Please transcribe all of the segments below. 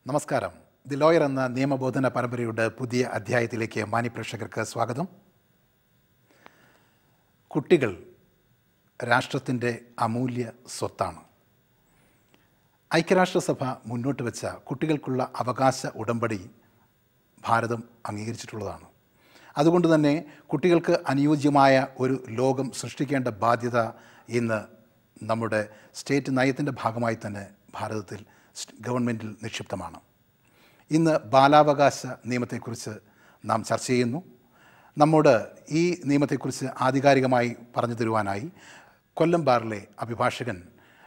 നമസ്കാരം the lawyer എന്ന നിയമബോധന പരമ്പരയുടെ പുതിയ അധ്യായത്തിലേക്ക് മാന്യപ്രേക്ഷകർക്ക് സ്വാഗതം കുട്ടികൾ രാഷ്ട്രത്തിൻ്റെ അമൂല്യ സ്വത്താണ് ഐക്യരാഷ്ട്രസഭ മുന്നോട്ട് വെച്ച കുട്ടികൾക്കുള്ള അവകാശ ഉടമ്പടി ഭാരതം അംഗീകരിച്ചിട്ടുള്ളതാണ് അതുകൊണ്ട് തന്നെ കുട്ടികൾക്ക് അനുയോജ്യമായ ഒരു ലോകം സൃഷ്ടിക്കേണ്ട ബാധ്യത ഇന്ന് നമ്മുടെ സ്റ്റേറ്റ് നയത്തിൻ്റെ ഭാഗമായി തന്നെ ഭാരതത്തിൽ സ് ഗവൺമെൻറ്റിൽ നിക്ഷിപ്തമാണ് ഇന്ന് ബാലാവകാശ നിയമത്തെക്കുറിച്ച് നാം ചർച്ച ചെയ്യുന്നു നമ്മോട് ഈ നിയമത്തെക്കുറിച്ച് ആധികാരികമായി പറഞ്ഞു തരുവാനായി കൊല്ലം ബാറിലെ അഭിഭാഷകൻ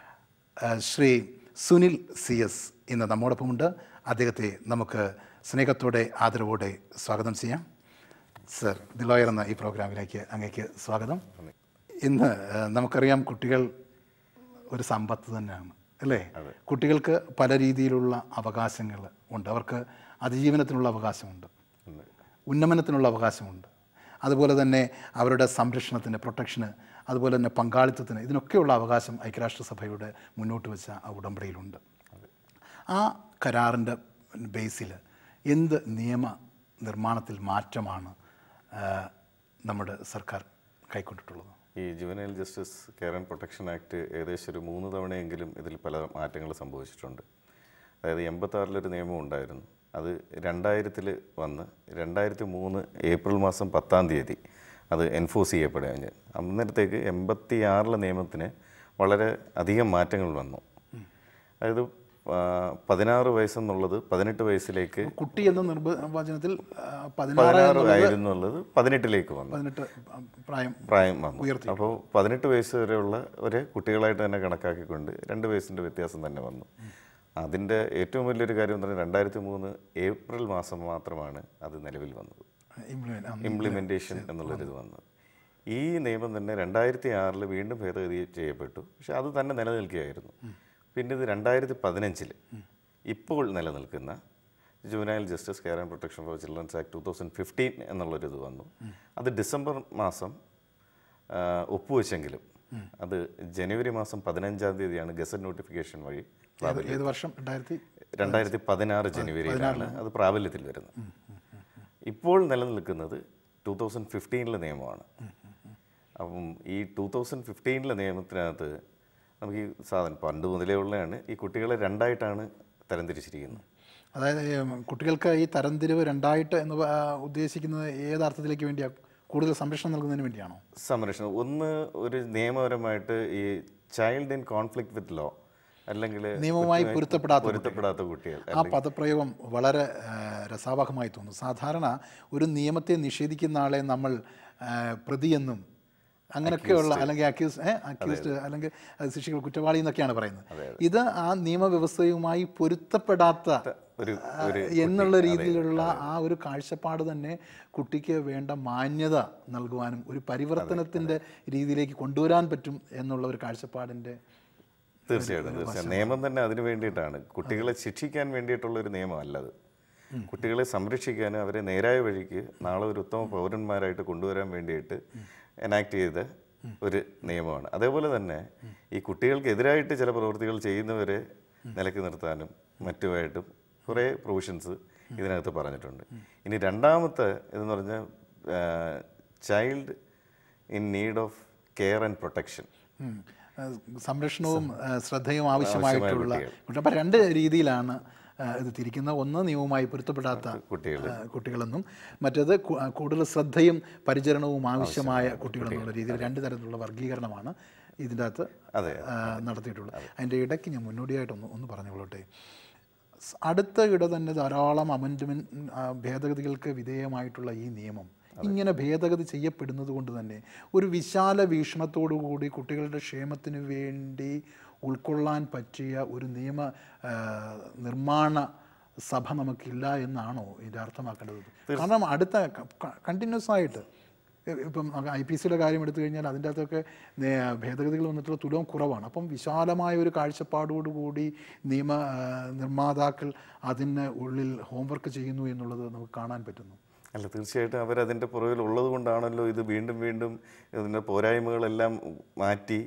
ആ, ശ്രീ സുനിൽ സി എസ് ഇന്ന് നമ്മോടൊപ്പമുണ്ട് അദ്ദേഹത്തെ നമുക്ക് സ്നേഹത്തോടെ ആദരവോടെ സ്വാഗതം ചെയ്യാം സർ ദി ലോയർ എന്ന ഈ പ്രോഗ്രാമിലേക്ക് അങ്ങേക്ക് സ്വാഗതം ഇന്ന് ആ, നമുക്കറിയാം കുട്ടികൾ ഒരു സമ്പത്ത് തന്നെയാണ് അല്ലേ കുട്ടികൾക്ക് പല രീതിയിലുള്ള അവകാശങ്ങൾ ഉണ്ട് അവർക്ക് അതിജീവനത്തിനുള്ള അവകാശമുണ്ട് ഉന്നമനത്തിനുള്ള അവകാശമുണ്ട് അതുപോലെ തന്നെ അവരുടെ സംരക്ഷണത്തിന് പ്രൊട്ടക്ഷന് അതുപോലെ തന്നെ പങ്കാളിത്തത്തിന് ഇതിനൊക്കെയുള്ള അവകാശം ഐക്യരാഷ്ട്രസഭയുടെ മുന്നോട്ട് വെച്ച ആ ഉടമ്പടിയിലുണ്ട് ആ കരാറിൻ്റെ ബേസിൽ എന്ത് നിയമ നിർമ്മാണത്തിൽ മാറ്റമാണ് ആ, നമ്മുടെ സർക്കാർ കൈക്കൊണ്ടിട്ടുള്ളത് ഈ juvenile justice care and protection act ഏകദേശം ഒരു മൂന്ന് തവണയെങ്കിലും ഇതിൽ പല മാറ്റങ്ങൾ സംഭവിച്ചിട്ടുണ്ട് അതായത് എൺപത്താറിലൊരു നിയമം ഉണ്ടായിരുന്നു അത് രണ്ടായിരത്തിൽ വന്ന് രണ്ടായിരത്തി മൂന്ന് ഏപ്രിൽ മാസം പത്താം തീയതി അത് എൻഫോഴ്സ് ചെയ്യപ്പെടുകയാണ് അന്നേരത്തേക്ക് എൺപത്തി ആറിലെ നിയമത്തിന് വളരെ അധികം മാറ്റങ്ങൾ വന്നു അതായത് ആ, പതിനാറ് വയസ്സെന്നുള്ളത് പതിനെട്ട് വയസ്സിലേക്ക് കുട്ടി എന്ന നിർവചനത്തിൽ ആ, പതിനാറ് പതിനാറ് ആയിരുന്നുള്ളത് പതിനെട്ടിലേക്ക് വന്നു പതിനെട്ട് പ്രായം പ്രായം വന്നു അപ്പോൾ പതിനെട്ട് വയസ്സ് വരെയുള്ള ഒരു കുട്ടികളായിട്ട് തന്നെ കണക്കാക്കിക്കൊണ്ട് രണ്ട് വയസ്സിൻ്റെ വ്യത്യാസം തന്നെ വന്നു അതിൻ്റെ ഏറ്റവും വലിയൊരു കാര്യം എന്ന് പറഞ്ഞാൽ രണ്ടായിരത്തി മൂന്ന് ഏപ്രിൽ മാസം മാത്രമാണ് അത് നിലവിൽ വന്നത് ഇംപ്ലിമെന്റ് ആ, ഇംപ്ലിമെൻറ്റേഷൻ എന്നുള്ളൊരിത് വന്നത് ഈ നിയമം തന്നെ രണ്ടായിരത്തി ആറിൽ വീണ്ടും ഭേദഗതി ചെയ്യപ്പെട്ടു പക്ഷെ അത് തന്നെ നിലനിൽക്കുകയായിരുന്നു പിന്നെ ഇത് രണ്ടായിരത്തി പതിനഞ്ചിൽ ഇപ്പോൾ നിലനിൽക്കുന്ന juvenile justice care and protection for childrens act two thousand fifteen എന്നുള്ളൊരിത് വന്നു അത് ഡിസംബർ മാസം ആ, ഒപ്പുവെച്ചെങ്കിലും അത് ജനുവരി മാസം പതിനഞ്ചാം തീയതിയാണ് ഗസറ്റ് നോട്ടിഫിക്കേഷൻ വഴി ഏത് ഏത് വർഷം രണ്ടായിരത്തി രണ്ടായിരത്തി പതിനാറ് ജനുവരിയിലാണ് അത് പ്രാബല്യത്തിൽ വരുന്നത് ഇപ്പോൾ നിലനിൽക്കുന്നത് ടൂ തൗസൻഡ് ഫിഫ്റ്റീനിലെ നിയമമാണ് അപ്പം ഈ ടൂ തൗസൻഡ് ഫിഫ്റ്റീനിലെ നിയമത്തിനകത്ത് നമുക്ക് ഈ സാധനം പണ്ട് മുതലേ ഉള്ളതാണ് ഈ കുട്ടികളെ രണ്ടായിട്ടാണ് തരംതിരിച്ചിരിക്കുന്നത് അതായത് ഉം, കുട്ടികൾക്ക് ഈ തരംതിരിവ് രണ്ടായിട്ട് എന്ന് പ- ആ, ഉദ്ദേശിക്കുന്നത് ഏത് അർത്ഥത്തിലേക്ക് വേണ്ടിയാണ് കൂടുതൽ സംരക്ഷണം നൽകുന്നതിന് വേണ്ടിയാണോ സംരക്ഷണം ഒന്ന് ഒരു നിയമപരമായിട്ട് ഈ child in conflict with law അല്ലെങ്കിൽ നിയമവുമായി പൊരുത്തപ്പെടാത്ത പൊരുത്തപ്പെടാത്ത കുട്ടികൾ ആ പദപ്രയോഗം വളരെ ആ, രസാവഹമായി തോന്നുന്നു സാധാരണ ഒരു നിയമത്തെ നിഷേധിക്കുന്ന ആളെ നമ്മൾ ആ, പ്രതിയെന്നും അങ്ങനെയൊക്കെയുള്ള അല്ലെങ്കിൽ അക്യൂസ് അക്യൂസ്ഡ് അല്ലെങ്കിൽ അത് ശിക്ഷികൾ കുറ്റവാളി എന്നൊക്കെയാണ് പറയുന്നത് ഇത് ആ നിയമവ്യവസ്ഥയുമായി പൊരുത്തപ്പെടാത്ത ഒരു ആ, എന്നുള്ള രീതിയിലുള്ള ആ ഒരു കാഴ്ചപ്പാട് തന്നെ കുട്ടിക്ക് വേണ്ട മാന്യത നൽകുവാനും ഒരു പരിവർത്തനത്തിൻ്റെ രീതിയിലേക്ക് കൊണ്ടുവരാൻ പറ്റും എന്നുള്ള ഒരു കാഴ്ചപ്പാടിൻ്റെ തീർച്ചയായിട്ടും തീർച്ചയായും നിയമം തന്നെ അതിന് വേണ്ടിയിട്ടാണ് കുട്ടികളെ ശിക്ഷിക്കാൻ വേണ്ടിയിട്ടുള്ള ഒരു നിയമമല്ല അത് കുട്ടികളെ സംരക്ഷിക്കാനും അവരെ നേരായ വഴിക്ക് നാളെ ഒരു ഉത്തമ പൗരന്മാരായിട്ട് കൊണ്ടുവരാൻ വേണ്ടിയിട്ട് എനാക്ട് ചെയ്ത ഒരു നിയമമാണ് അതേപോലെ തന്നെ ഈ കുട്ടികൾക്കെതിരായിട്ട് ചില പ്രവൃത്തികൾ ചെയ്യുന്നവരെ നിലക്ക് നിർത്താനും മറ്റുമായിട്ടും കുറേ പ്രൊവിഷൻസ് ഇതിനകത്ത് പറഞ്ഞിട്ടുണ്ട് ഇനി രണ്ടാമത്തെ ഇതെന്ന് പറഞ്ഞാൽ child in need of care and protection ഉം. ആ, സംരക്ഷണവും ആ, ശ്രദ്ധയും ആവശ്യമായിട്ടുള്ള കുട്ടി അപ്പം രണ്ട് രീതിയിലാണ് ആ, ഇത് തിരിക്കുന്നത് ഒന്ന് നിയമവുമായി പൊരുത്തപ്പെടാത്ത കുട്ടികൾ ആ, കുട്ടികളെന്നും മറ്റേത് കു- ആ, കൂടുതൽ ശ്രദ്ധയും പരിചരണവും ആവശ്യമായ കുട്ടികളെന്നുള്ള രീതിയിൽ രണ്ട് തരത്തിലുള്ള വർഗീകരണമാണ് ഇതിൻ്റെ അകത്ത് അതെ. ആ, നടത്തിയിട്ടുള്ളത് അതിൻ്റെ ഇടയ്ക്ക് ഞാൻ മുന്നോടിയായിട്ടൊന്ന് ഒന്ന് പറഞ്ഞുകൊള്ളട്ടെ സ് അടുത്ത ഇട തന്നെ ധാരാളം അമെൻഡ്മെൻറ്റ് ഭേദഗതികൾക്ക് വിധേയമായിട്ടുള്ള ഈ നിയമം ഇങ്ങനെ ഭേദഗതി ചെയ്യപ്പെടുന്നത് കൊണ്ട് തന്നെ ഒരു വിശാല വീക്ഷണത്തോടു കൂടി കുട്ടികളുടെ ക്ഷേമത്തിന് വേണ്ടി ഉൾക്കൊള്ളാൻ പറ്റിയ ഒരു നിയമ ആ, നിർമ്മാണ സഭ നമുക്കില്ല എന്നാണോ ഇതിൻ്റെ അർത്ഥമാക്കേണ്ടത് കാരണം അടുത്ത കണ്ടിന്യൂസ് ആയിട്ട് ഇ- ഇപ്പം ഐ പി സിയുടെ കാര്യം എടുത്തു കഴിഞ്ഞാൽ അതിൻ്റെ അകത്തൊക്കെ നേ- ഭേദഗതികൾ വന്നിട്ടുള്ള തുലവും കുറവാണ് അപ്പം വിശാലമായ ഒരു കാഴ്ചപ്പാടോടുകൂടി നിയമ ആ, നിർമ്മാതാക്കൾ അതിന് ഉള്ളിൽ ഹോംവർക്ക് ചെയ്യുന്നു എന്നുള്ളത് നമുക്ക് കാണാൻ പറ്റുന്നു അല്ല തീർച്ചയായിട്ടും അവരതിൻ്റെ പുറകിൽ ഉള്ളത് കൊണ്ടാണല്ലോ ഇത് വീണ്ടും വീണ്ടും ഇതിൻ്റെ പോരായ്മകളെല്ലാം മാറ്റി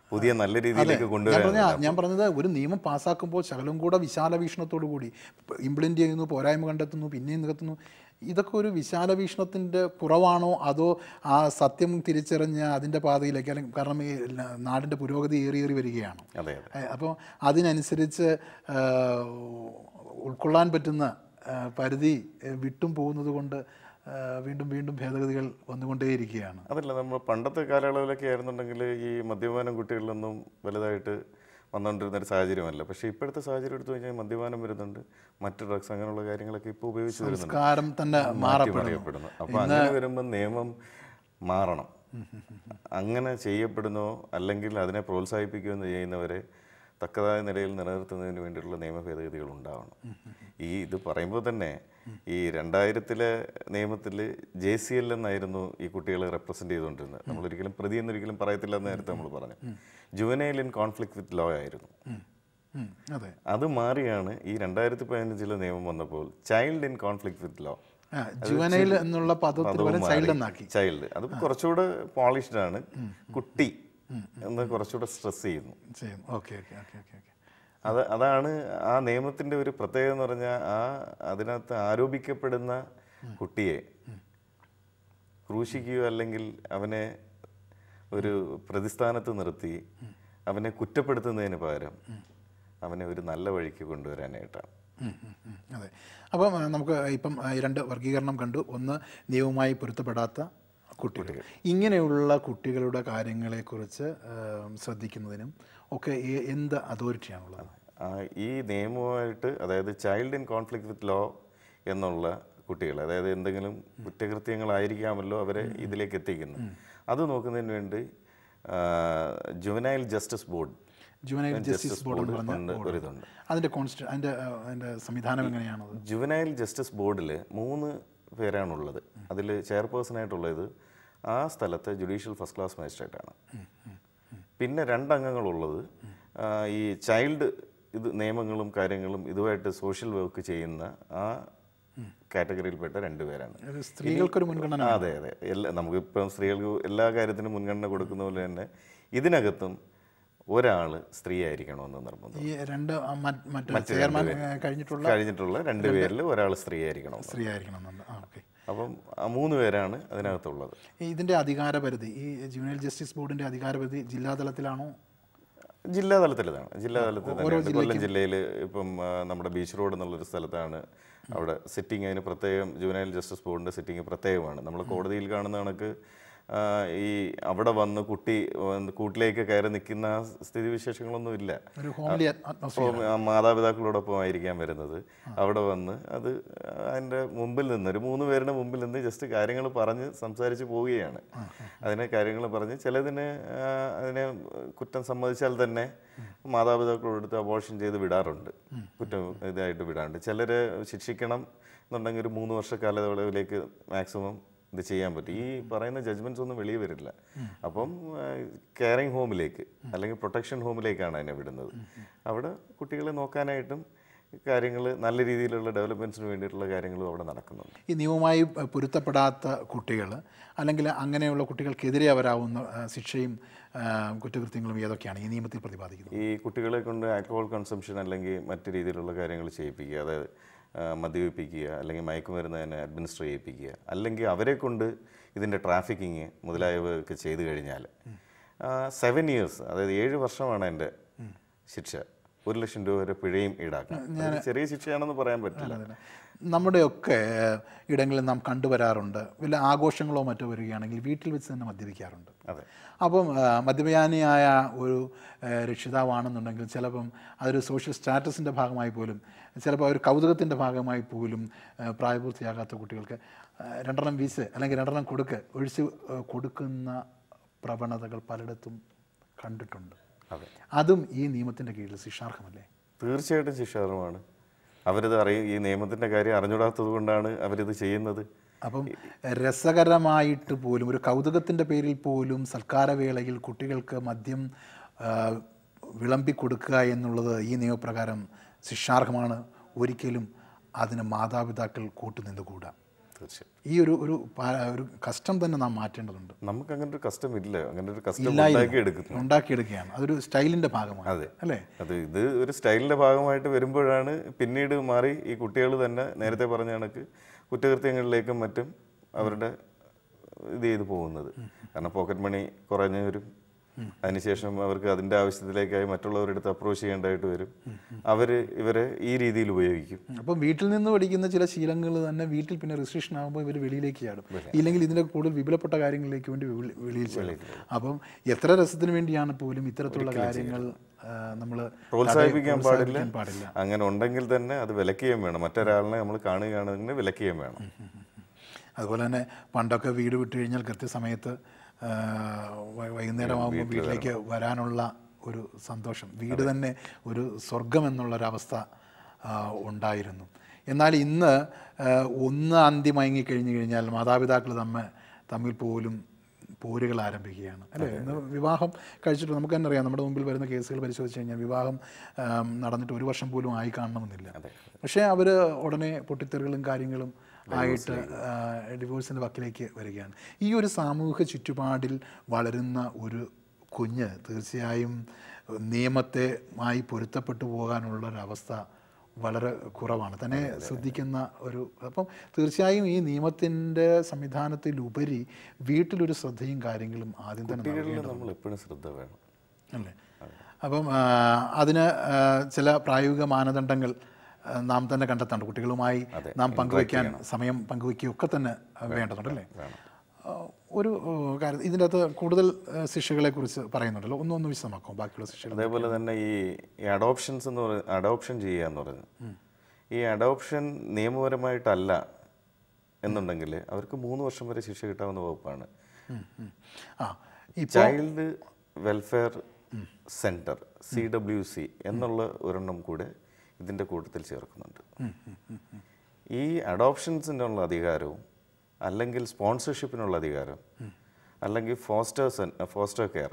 പുതിയ നല്ല രീതിയിലേക്ക് ഞാൻ കൊണ്ടുവരാൻ പറഞ്ഞ ഞാൻ പറഞ്ഞത് ഒരു നിയമം പാസ്സാക്കുമ്പോൾ ശകലം കൂടെ വിശാല വീക്ഷണത്തോടു കൂടി ഇംപ്ലിമെൻ്റ് ചെയ്യുന്നു പോരായ്മ കണ്ടെത്തുന്നു പിന്നെയും നികത്തുന്നു ഇതൊക്കെ ഒരു വിശാല വീക്ഷണത്തിൻ്റെ കുറവാണോ അതോ ആ സത്യം തിരിച്ചറിഞ്ഞ് അതിൻ്റെ പാതയിലേക്ക് അല്ലെങ്കിൽ കാരണം ഈ ല- നാടിൻ്റെ പുരോഗതി ഏറി ഏറി വരികയാണ് അതെ അതെ അപ്പോൾ അതിനനുസരിച്ച് ആ, ഉൾക്കൊള്ളാൻ പറ്റുന്ന ആ, പരിധി ആ, വിട്ടും പോകുന്നത് കൊണ്ട് ആ, വീണ്ടും വീണ്ടും ഭേദഗതികൾ വന്നുകൊണ്ടേയിരിക്കുകയാണ് അതല്ല നമ്മൾ പണ്ടത്തെ കാലയളവിലൊക്കെ ആയിരുന്നുണ്ടെങ്കിൽ ഈ മദ്യപാനം കുട്ടികളിലൊന്നും വലുതായിട്ട് വന്നുകൊണ്ടിരുന്ന ഒരു സാഹചര്യമല്ല പക്ഷേ ഇപ്പോഴത്തെ സാഹചര്യം എടുത്തു കഴിഞ്ഞാൽ മദ്യപാനം വരുന്നുണ്ട് മറ്റ് ഡ്രഗ്സ് അങ്ങനെയുള്ള കാര്യങ്ങളൊക്കെ ഇപ്പോൾ ഉപയോഗിച്ച് വരുന്നുണ്ട് സംസ്കാരം തന്നെ മാറപ്പെടുന്നു അറിയപ്പെടുന്നു അപ്പോൾ അങ്ങനെ വരുമ്പോൾ നിയമം മാറണം അങ്ങനെ ചെയ്യപ്പെടുന്നോ അല്ലെങ്കിൽ അതിനെ പ്രോത്സാഹിപ്പിക്കുകയോ ചെയ്യുന്നവരെ തക്കതായ നിലയിൽ നിലനിർത്തുന്നതിന് വേണ്ടിയിട്ടുള്ള നിയമ ഭേദഗതികൾ ഉണ്ടാവണം ഈ ഇത് പറയുമ്പോൾ തന്നെ ഈ രണ്ടായിരത്തിലെ നിയമത്തിൽ ജെ സി എൽ എന്നായിരുന്നു ഈ കുട്ടികളെ റെപ്രസെൻ്റ് ചെയ്തുകൊണ്ടിരുന്നത് നമ്മളൊരിക്കലും പ്രതി എന്നൊരിക്കലും പറയത്തില്ല എന്ന് നേരത്തെ നമ്മൾ പറഞ്ഞു juvenile in conflict with law ആയിരുന്നു ഉം, അതെ അത് മാറിയാണ് ഈ രണ്ടായിരത്തി പതിനഞ്ചിലെ നിയമം വന്നപ്പോൾ child in conflict with law ആ, ജുവനൈൽ എന്നുള്ള പദത്തിന് പകരം ചൈൽഡ് എന്നാക്കി ചൈൽഡ് അത് കുറച്ചുകൂടെ പോളിഷ്ഡ് ആണ് കുട്ടി എന്ന് കുറച്ചുകൂടെ സ്ട്രെസ് ചെയ്യുന്നു ചെയ്യുന്നു okay okay okay okay okay അത് അതാണ് ആ നിയമത്തിന്റെ ഒരു പ്രത്യേകത എന്ന് പറഞ്ഞാൽ ആ അതിനകത്ത് ആരോപിക്കപ്പെടുന്ന കുട്ടിയെ ക്രൂശിക്കുകയോ അല്ലെങ്കിൽ അവനെ ഒരു പ്രതിസ്ഥാനത്ത് നിർത്തി അവനെ കുറ്റപ്പെടുത്തുന്നതിന് പകരം അവനെ ഒരു നല്ല വഴിക്ക് കൊണ്ടുവരാനായിട്ടാണ് ഉം, ഉം, ഉം, അതെ അപ്പം ആ, നമുക്ക് ഇപ്പം ആ, ഈ രണ്ട് വർഗീകരണം കണ്ടു ഒന്ന് നിയമവുമായി പൊരുത്തപ്പെടാത്ത കുട്ടികൾ ഇങ്ങനെയുള്ള കുട്ടികളുടെ കാര്യങ്ങളെക്കുറിച്ച് ആ, ശ്രദ്ധിക്കുന്നതിനും ഒക്കെ ഏ- എന്ത് അതോറിറ്റിയാണുള്ളത് ആ, ഈ നിയമവുമായിട്ട് അതായത് child in conflict with law എന്നുള്ള കുട്ടികൾ അതായത് എന്തെങ്കിലും കുറ്റകൃത്യങ്ങളായിരിക്കാമല്ലോ അവരെ ഇതിലേക്ക് എത്തിക്കുന്നത് അത് നോക്കുന്നതിന് വേണ്ടി juvenile justice board juvenile justice board എന്ന് പറഞ്ഞ ഉണ്ട് ഒരിതുണ്ട് അതിൻ്റെ കോൺസ്റ്റി അതിൻ്റെ ആ, അതിൻ്റെ സംവിധാനം എങ്ങനെയാണത് ജുവനൈൽ ജസ്റ്റിസ് ബോർഡിൽ മൂന്ന് പേരാണുള്ളത് അതിൽ ചെയർപേഴ്സണായിട്ടുള്ളത് ആ സ്ഥലത്തെ ജുഡീഷ്യൽ ഫസ്റ്റ് ക്ലാസ് മജിസ്ട്രേറ്റാണ് പിന്നെ രണ്ടംഗങ്ങളുള്ളത് ആ, ഈ ചൈൽഡ് ഇത് നിയമങ്ങളും കാര്യങ്ങളും ഇതുമായിട്ട് സോഷ്യൽ വർക്ക് ചെയ്യുന്ന ആ കാറ്റഗറിയിൽപ്പെട്ട രണ്ടുപേരാണ് ഒരു സ്ത്രീകൾക്കൊരു മുൻഗണന ആ, അതെ അതെ എല്ലാ നമുക്കിപ്പം സ്ത്രീകൾക്ക് എല്ലാ കാര്യത്തിനും മുൻഗണന കൊടുക്കുന്ന പോലെ തന്നെ ഇതിനകത്തും ഒരാൾ സ്ത്രീ ആയിരിക്കണമെന്ന് നിർബന്ധം ഈ രണ്ട് ആ, മറ്റ് മറ്റ് ചെയർമാൻ ആ, കഴിഞ്ഞിട്ടുള്ള കഴിഞ്ഞിട്ടുള്ള രണ്ടുപേരിൽ ഒരാൾ സ്ത്രീ ആയിരിക്കണം സ്ത്രീ ആയിരിക്കണം എന്നുണ്ട് ആ ഓക്കെ അപ്പം ആ മൂന്ന് പേരാണ് അതിനകത്തുള്ളത് ഇതിൻ്റെ അധികാരപരിധി ഈ ജുവനൈൽ ജസ്റ്റിസ് ബോർഡിൻ്റെ അധികാരപരിധി ജില്ലാതലത്തിലാണോ ജില്ലാ തലത്തിലാണ് ജില്ലാ തലത്തിൽ തന്നെയാണ് കൊല്ലം ജില്ലയിൽ ഇപ്പം ആ, നമ്മുടെ ബീച്ച് റോഡ് എന്നുള്ളൊരു സ്ഥലത്താണ് അവിടെ സിറ്റിംഗ് അതിന് പ്രത്യേകം ജുവനൈൽ ജസ്റ്റിസ് ബോർഡിൻ്റെ സിറ്റിംഗ് പ്രത്യേകമാണ് നമ്മൾ കോടതിയിൽ കാണുന്ന കണക്ക് ആ, ഈ അവിടെ വന്ന് കുട്ടി വന്ന് കൂട്ടിലേക്ക് കയറി നിൽക്കുന്ന ആ സ്ഥിതിവിശേഷങ്ങളൊന്നും ഇല്ല ഒരു ഹോംലി അറ്റ്മോസ്ഫിയർ അപ്പോൾ ആ മാതാപിതാക്കളോടൊപ്പം ആയിരിക്കാൻ വരുന്നത് അവിടെ വന്ന് അത് അതിൻ്റെ മുമ്പിൽ നിന്ന് ഒരു മൂന്ന് പേരുടെ മുമ്പിൽ നിന്ന് ജസ്റ്റ് കാര്യങ്ങൾ പറഞ്ഞ് സംസാരിച്ച് പോവുകയാണ് അതിനെ കാര്യങ്ങൾ പറഞ്ഞ് ചിലതിന് ആ, അതിനെ കുറ്റം സമ്മതിച്ചാൽ തന്നെ മാതാപിതാക്കളോടുത്ത് അബോർഷൻ ചെയ്ത് വിടാറുണ്ട് കുറ്റം ഇതായിട്ട് വിടാറുണ്ട് ചിലരെ ശിക്ഷിക്കണം എന്നുണ്ടെങ്കിൽ ഒരു മൂന്ന് വർഷ കാലയളവിലേക്ക് മാക്സിമം ഇത് ചെയ്യാൻ പറ്റും ഈ പറയുന്ന ജഡ്ജ്മെന്റ്സ് ഒന്നും വെളിയിൽ വരില്ല അപ്പം കെയറിങ് ഹോമിലേക്ക് അല്ലെങ്കിൽ പ്രൊട്ടക്ഷൻ ഹോമിലേക്കാണ് അതിനെ വിടുന്നത് അവിടെ കുട്ടികളെ നോക്കാനായിട്ടും കാര്യങ്ങൾ നല്ല രീതിയിലുള്ള ഡെവലപ്മെൻറ്റ്സിന് വേണ്ടിയിട്ടുള്ള കാര്യങ്ങളും അവിടെ നടക്കുന്നുണ്ട് ഈ നിയമവുമായി പൊരുത്തപ്പെടാത്ത കുട്ടികൾ അല്ലെങ്കിൽ അങ്ങനെയുള്ള കുട്ടികൾക്കെതിരെ വരാവുന്ന ആ, ശിക്ഷയും ആ, കുറ്റകൃത്യങ്ങളും ഏതൊക്കെയാണ് ഈ നിയമത്തിൽ പ്രതിപാദിക്കുന്നത് ഈ കുട്ടികളെ കൊണ്ട് ആൽക്കഹോൾ കൺസംഷൻ അല്ലെങ്കിൽ മറ്റു രീതിയിലുള്ള കാര്യങ്ങൾ ചെയ്യിപ്പിക്കുക അതായത് ആ, മദ്യപിപ്പിക്കുക അല്ലെങ്കിൽ മയക്കുമരുന്ന് അഡ്മിനിസ്റ്റർ ചെയ്യിപ്പിക്കുക അല്ലെങ്കിൽ അവരെ കൊണ്ട് ഇതിൻ്റെ ട്രാഫിക്കിങ് മുതലായവയൊക്കെ ചെയ്തു കഴിഞ്ഞാൽ സെവൻ ഇയേഴ്സ് അതായത് ഏഴ് വർഷമാണ് എൻ്റെ ശിക്ഷ ഒരു ലക്ഷം രൂപ വരെ പിഴയും ഈടാക്കാം അത് ചെറിയ ശിക്ഷയാണെന്ന് പറയാൻ പറ്റില്ല നമ്മുടെയൊക്കെ ഇടങ്ങളിൽ നാം കണ്ടുവരാറുണ്ട് വല്ല ആഘോഷങ്ങളോ മറ്റോ വരികയാണെങ്കിൽ വീട്ടിൽ വെച്ച് തന്നെ മദ്യപിക്കാറുണ്ട് അതെ അപ്പം ആ, മദ്യപാനിയായ ഒരു ആ, രക്ഷിതാവാണെന്നുണ്ടെങ്കിൽ ചിലപ്പം അതൊരു സോഷ്യൽ സ്റ്റാറ്റസിൻ്റെ ഭാഗമായി പോലും ചിലപ്പോൾ ഒരു കൗതുകത്തിൻ്റെ ഭാഗമായി പോലും ആ, പ്രായപൂർത്തിയാകാത്ത കുട്ടികൾക്ക് ആ, രണ്ടെണ്ണം വീസ് അല്ലെങ്കിൽ രണ്ടെണ്ണം കൊടുക്ക് ഒഴിച്ച് ആ, കൊടുക്കുന്ന പ്രവണതകൾ പലയിടത്തും കണ്ടിട്ടുണ്ട് അതെ അതും ഈ നിയമത്തിൻ്റെ കീഴിൽ ശിക്ഷാർഹമല്ലേ തീർച്ചയായിട്ടും ശിക്ഷാർഹമാണ് അവരിത് അറിയും ഈ നിയമത്തിൻ്റെ കാര്യം അറിഞ്ഞൂടാത്തത് കൊണ്ടാണ് അവരിത് ചെയ്യുന്നത് അപ്പം രസകരമായിട്ട് പോലും ഒരു കൗതുകത്തിൻ്റെ പേരിൽ പോലും സൽക്കാരവേളയിൽ കുട്ടികൾക്ക് മദ്യം ആ, വിളമ്പി കൊടുക്കുക എന്നുള്ളത് ഈ നിയമപ്രകാരം ശിക്ഷാർഹമാണ് ഒരിക്കലും അതിന് മാതാപിതാക്കൾ കൂട്ടുനിന്നുകൂടാ തീർച്ചയായും ഈ ഒരു ഒരു പാ- ഒരു കഷ്ടം തന്നെ നാം മാറ്റേണ്ടതുണ്ട് നമുക്ക് അങ്ങനെ ഒരു കസ്റ്റം ഇല്ല അങ്ങനെ ഒരു കസ്റ്റം ഉണ്ടാക്കി എടുക്കുന്നു ഉണ്ടാക്കിയെടുക്കുകയാണ് അതൊരു സ്റ്റൈലിൻ്റെ ഭാഗമാണ് അതെ. അല്ലേ അത് ഇത് ഒരു സ്റ്റൈലിൻ്റെ ഭാഗമായിട്ട് വരുമ്പോഴാണ് പിന്നീട് മാറി ഈ കുട്ടികൾ തന്നെ നേരത്തെ പറഞ്ഞ കണക്ക് കുറ്റകൃത്യങ്ങളിലേക്കും മറ്റും അവരുടെ ഇത് ചെയ്ത് പോകുന്നത് കാരണം പോക്കറ്റ് മണി കുറഞ്ഞു വരും അതിനുശേഷം അവർക്ക് അതിൻ്റെ ആവശ്യത്തിലേക്കായി മറ്റുള്ളവരുടെ അടുത്ത് അപ്രോച്ച് ചെയ്യേണ്ടതായിട്ട് വരും അവർ ഇവരെ ഈ രീതിയിൽ ഉപയോഗിക്കും അപ്പം വീട്ടിൽ നിന്ന് പഠിക്കുന്ന ചില ശീലങ്ങൾ തന്നെ വീട്ടിൽ പിന്നെ റെസ്ട്രിക്ഷൻ ആകുമ്പോൾ ഇവർ വെളിയിലേക്ക് ചാടും ഇല്ലെങ്കിൽ ഇതിൻ്റെ കൂടുതൽ വിപുലപ്പെട്ട കാര്യങ്ങളിലേക്ക് വേണ്ടി വെളി- വെളിയിൽ ചാടും അപ്പം എത്ര രസത്തിന് വേണ്ടിയാണ് പോലും ഇത്തരത്തിലുള്ള കാര്യങ്ങൾ നമ്മൾ പ്രോത്സാഹിപ്പിക്കാൻ പാടില്ല പാടില്ല അങ്ങനെ ഉണ്ടെങ്കിൽ തന്നെ അത് വിലക്കുകയും വേണം മറ്റൊരാളിനെ നമ്മൾ കാണുകയാണെങ്കിൽ വിലക്കുകയും വേണം അതുപോലെ തന്നെ പണ്ടൊക്കെ വീട് വിട്ട് കഴിഞ്ഞാൽ കൃത്യസമയത്ത് ആ, വൈ- വൈകുന്നേരമാകുമ്പോൾ വീട്ടിലേക്ക് വരാനുള്ള ഒരു സന്തോഷം വീട് തന്നെ ഒരു സ്വർഗം എന്നുള്ളൊരവസ്ഥ ആ, ഉണ്ടായിരുന്നു എന്നാൽ ഇന്ന് ആ, ഒന്ന് അന്തി മയങ്ങിക്കഴിഞ്ഞു കഴിഞ്ഞാൽ മാതാപിതാക്കൾ തമ്മിൽ തമ്മിൽ പോലും പോരുകൾ ആരംഭിക്കുകയാണ് അല്ലേ ഇന്ന് വിവാഹം കഴിച്ചിട്ട് നമുക്ക് തന്നെ അറിയാം നമ്മുടെ മുമ്പിൽ വരുന്ന കേസുകൾ പരിശോധിച്ച് കഴിഞ്ഞാൽ വിവാഹം ആം, നടന്നിട്ട് ഒരു വർഷം പോലും ആയി കാണണമെന്നില്ല പക്ഷേ അവർ ഉടനെ പൊട്ടിത്തെറികളും കാര്യങ്ങളും ആയിട്ട് ഡിവോഴ്സിൻ്റെ വക്കിലേക്ക് വരികയാണ് ഈ ഒരു സാമൂഹിക ചുറ്റുപാടിൽ വളരുന്ന ഒരു കുഞ്ഞ് തീർച്ചയായും നിയമത്തെമായി പൊരുത്തപ്പെട്ടു പോകാനുള്ള ഒരവസ്ഥ വളരെ കുറവാണ് തന്നെ ശ്രദ്ധിക്കുന്ന ഒരു അപ്പം തീർച്ചയായും ഈ നിയമത്തിൻ്റെ സംവിധാനത്തിലുപരി വീട്ടിലൊരു ശ്രദ്ധയും കാര്യങ്ങളും ആദ്യം തന്നെ കുട്ടികളിൽ നമ്മൾ എപ്പോഴും ശ്രദ്ധ വേണം അല്ലേ അപ്പം ആ, അതിന് ആ, ചില പ്രായോഗിക മാനദണ്ഡങ്ങൾ ആ, നാം തന്നെ കണ്ടെത്താണ്ട് കുട്ടികളുമായി നാം പങ്കുവയ്ക്കാൻ സമയം പങ്കുവയ്ക്കുകയൊക്കെ തന്നെ ആ, വേണ്ടതുണ്ട് അല്ലേ ആ, ഒരു ആ, കാര്യം ഇതിൻ്റെ അകത്ത് കൂടുതൽ ആ, ശിക്ഷകളെ കുറിച്ച് പറയുന്നുണ്ടല്ലോ ഒന്നൊന്ന് വിശദമാക്കും ബാക്കിയുള്ള ശിക്ഷകൾ അതേപോലെ തന്നെ ഈ ഈ അഡോപ്ഷൻസ് എന്ന് പറയുന്നത് അഡോപ്ഷൻ ചെയ്യുക എന്ന് പറഞ്ഞു ഈ അഡോപ്ഷൻ നിയമപരമായിട്ടല്ല എന്നുണ്ടെങ്കിൽ അവർക്ക് മൂന്ന് വർഷം വരെ ശിക്ഷ കിട്ടാവുന്ന വകുപ്പാണ് ഉം, ഉം. ആ ഈ child welfare centre C W C എന്നുള്ള ഒരെണ്ണം കൂടെ ഇതിൻ്റെ കൂട്ടത്തിൽ ചേർക്കുന്നുണ്ട് ഈ അഡോപ്ഷൻസിനുള്ള അധികാരവും അല്ലെങ്കിൽ സ്പോൺസർഷിപ്പിനുള്ള അധികാരം അല്ലെങ്കിൽ ഫോസ്റ്റേഴ്സ് ഫോസ്റ്റർ കെയർ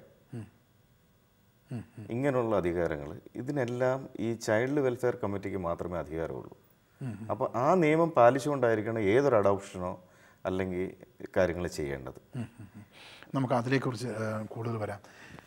ഇങ്ങനെയുള്ള അധികാരങ്ങൾ ഇതിനെല്ലാം ഈ ചൈൽഡ് വെൽഫെയർ കമ്മിറ്റിക്ക് മാത്രമേ അധികാരമുള്ളൂ അപ്പോൾ ആ നിയമം പാലിച്ചുകൊണ്ടായിരിക്കണം ഏതൊരു അഡോപ്ഷനോ അല്ലെങ്കിൽ കാര്യങ്ങൾ ചെയ്യേണ്ടത് ഉം, ഉം, ഉം. നമുക്ക് അതിനെക്കുറിച്ച് ആ, കൂടുതൽ വരാം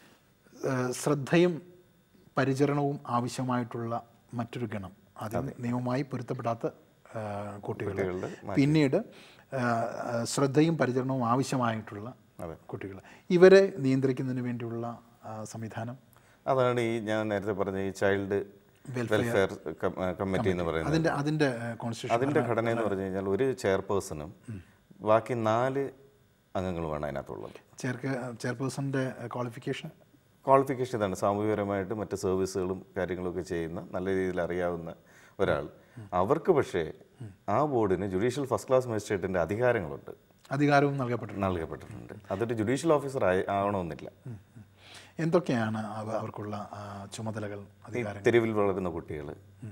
ആ, ശ്രദ്ധയും പരിചരണവും ആവശ്യമായിട്ടുള്ള മറ്റൊരു ഗണം ആദ്യം നിയമവുമായി പൊരുത്തപ്പെടാത്ത ആ, കുട്ടികൾ കുട്ടികളുടെ പിന്നീട് ആ, ആ, ശ്രദ്ധയും പരിചരണവും ആവശ്യമായിട്ടുള്ള അതെ. കുട്ടികൾ ഇവരെ നിയന്ത്രിക്കുന്നതിന് വേണ്ടിയുള്ള ആ, സംവിധാനം അതാണ് ഈ ഞാൻ നേരത്തെ പറഞ്ഞ ഈ ചൈൽഡ് വെൽഫെയർ കമ്മിറ്റി എന്ന് പറയുന്നത് അതിൻ്റെ അതിൻ്റെ കോൺസ്റ്റിറ്റ്യൂഷൻ അതിൻ്റെ ഘടന എന്ന് പറഞ്ഞു കഴിഞ്ഞാൽ ഒരു ചെയർപേഴ്സണും ബാക്കി നാല് അംഗങ്ങളുമാണ് അതിനകത്തുള്ളത് ചെയർക്ക് ചെയർപേഴ്സൻ്റെ ക്വാളിഫിക്കേഷൻ ക്വാളിഫിക്കേഷൻ ഇതാണ് സാമൂഹികപരമായിട്ട് മറ്റ് സർവീസുകളും കാര്യങ്ങളൊക്കെ ചെയ്യുന്ന നല്ല രീതിയിൽ അറിയാവുന്ന ഒരാൾ അവർക്ക് പക്ഷേ ആ ബോർഡിന് ജുഡീഷ്യൽ ഫസ്റ്റ് ക്ലാസ് മജിസ്ട്രേറ്റിൻ്റെ അധികാരങ്ങളുണ്ട് അധികാരവും നൽകപ്പെട്ടിട്ടുണ്ട് നൽകപ്പെട്ടിട്ടുണ്ട് അതൊരു ജുഡീഷ്യൽ ഓഫീസർ ആയി ആവണമെന്നില്ല എന്തൊക്കെയാണ് അവ അവർക്കുള്ള ആ, ചുമതലകൾ ഈ അധികാരം തെരുവിൽ വളരുന്ന കുട്ടികൾ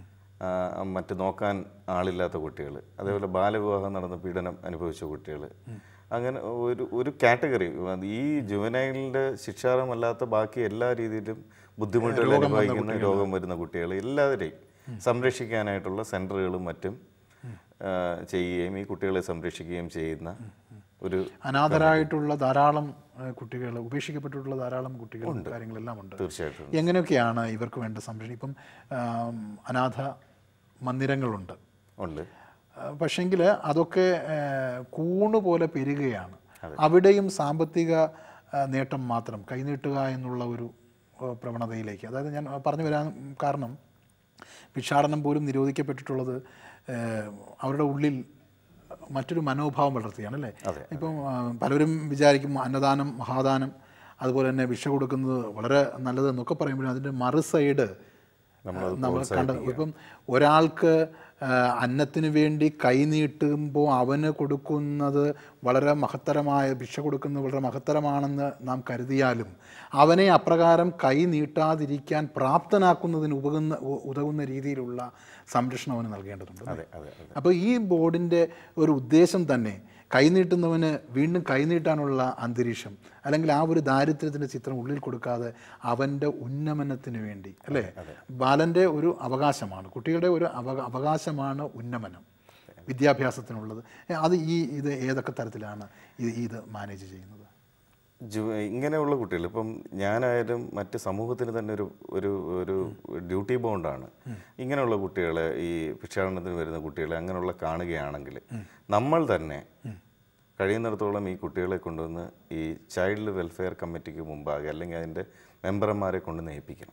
മറ്റ് നോക്കാൻ ആളില്ലാത്ത കുട്ടികൾ അതേപോലെ ബാലവിവാഹം നടന്ന പീഡനം അനുഭവിച്ച കുട്ടികൾ അങ്ങനെ ഒരു ഒരു കാറ്റഗറി ഈ ജുവനൈലിൻ്റെ ശിക്ഷാർഹമല്ലാത്ത ബാക്കി എല്ലാ രീതിയിലും ബുദ്ധിമുട്ടുകൾ അനുഭവിക്കുന്ന രോഗം വരുന്ന കുട്ടികൾ എല്ലാവരെയും സംരക്ഷിക്കാനായിട്ടുള്ള സെൻറ്ററുകളും മറ്റും ആ, ചെയ്യുകയും ഈ കുട്ടികളെ സംരക്ഷിക്കുകയും ചെയ്യുന്ന ഒരു അനാഥരായിട്ടുള്ള ധാരാളം കുട്ടികൾ ഉപേക്ഷിക്കപ്പെട്ടിട്ടുള്ള ധാരാളം കുട്ടികൾ കാര്യങ്ങളെല്ലാം ഉണ്ട് തീർച്ചയായിട്ടും എങ്ങനെയൊക്കെയാണ് ഇവർക്ക് വേണ്ട സംരക്ഷണം ഇപ്പം ആം, അനാഥ മന്ദിരങ്ങളുണ്ട് ഉണ്ട് പക്ഷെങ്കിൽ അതൊക്കെ ആ, കൂണ് പോലെ പെരുകയാണ് അവിടെയും സാമ്പത്തിക ആ, നേട്ടം മാത്രം കൈനീട്ടുക എന്നുള്ള ഒരു ആ, പ്രവണതയിലേക്ക് അതായത് ഞാൻ പറഞ്ഞു വരാൻ കാരണം ഭിക്ഷാടനം പോലും നിരോധിക്കപ്പെട്ടിട്ടുള്ളത് ആ, അവരുടെ ഉള്ളിൽ മറ്റൊരു മനോഭാവം വളർത്തുകയാണ് അല്ലേ ഇപ്പം ആ, പലരും വിചാരിക്കും അന്നദാനം മഹാദാനം അതുപോലെ തന്നെ ഭിക്ഷ കൊടുക്കുന്നത് വളരെ നല്ലതെന്നൊക്കെ പറയുമ്പോഴും അതിൻ്റെ മറു സൈഡ് നമ്മൾ കണ്ടത് ഇപ്പം ഒരാൾക്ക് ആ, അന്നത്തിന് വേണ്ടി കൈ നീട്ടുമ്പോൾ അവന് കൊടുക്കുന്നത് വളരെ മഹത്തരമായ ഭിക്ഷ കൊടുക്കുന്നത് വളരെ മഹത്തരമാണെന്ന് നാം കരുതിയാലും അവനെ അപ്രകാരം കൈ നീട്ടാതിരിക്കാൻ പ്രാപ്തനാക്കുന്നതിന് ഉപകുന്ന ഉ- ഉതകുന്ന രീതിയിലുള്ള സംരക്ഷണം അവന് നൽകേണ്ടതുണ്ട് അതെ അതെ അതെ അപ്പോൾ ഈ ബോർഡിൻ്റെ ഒരു ഉദ്ദേശം തന്നെ കൈനീട്ടുന്നവന് വീണ്ടും കൈനീട്ടാനുള്ള അന്തരീക്ഷം അല്ലെങ്കിൽ ആ ഒരു ദാരിദ്ര്യത്തിൻ്റെ ചിത്രം ഉള്ളിൽ കൊടുക്കാതെ അവൻ്റെ ഉന്നമനത്തിന് വേണ്ടി അല്ലേ ബാലൻ്റെ ഒരു അവകാശമാണ് കുട്ടികളുടെ ഒരു അവ അവകാശമാണ് ഉന്നമനം വിദ്യാഭ്യാസത്തിനുള്ളത് ഏ, അത് ഈ ഇത് ഏതൊക്കെ തരത്തിലാണ് ഇത് ഇത് മാനേജ് ചെയ്യുന്നത് ജു ഇങ്ങനെയുള്ള കുട്ടികൾ ഇപ്പം ഞാനായാലും മറ്റ് സമൂഹത്തിന് തന്നെ ഒരു ഒരു ഒരു ഡ്യൂട്ടി ബോണ്ടാണ് ഇങ്ങനെയുള്ള കുട്ടികളെ ഈ ഭിക്ഷാടനത്തിന് വരുന്ന കുട്ടികളെ അങ്ങനെയുള്ള കാണുകയാണെങ്കിൽ നമ്മൾ തന്നെ കഴിയുന്നിടത്തോളം ഈ കുട്ടികളെ കൊണ്ടുവന്ന് ഈ ചൈൽഡ് വെൽഫെയർ കമ്മിറ്റിക്ക് മുമ്പാകെ അല്ലെങ്കിൽ അതിൻ്റെ മെമ്പർമാരെ കൊണ്ട് നയിപ്പിക്കണം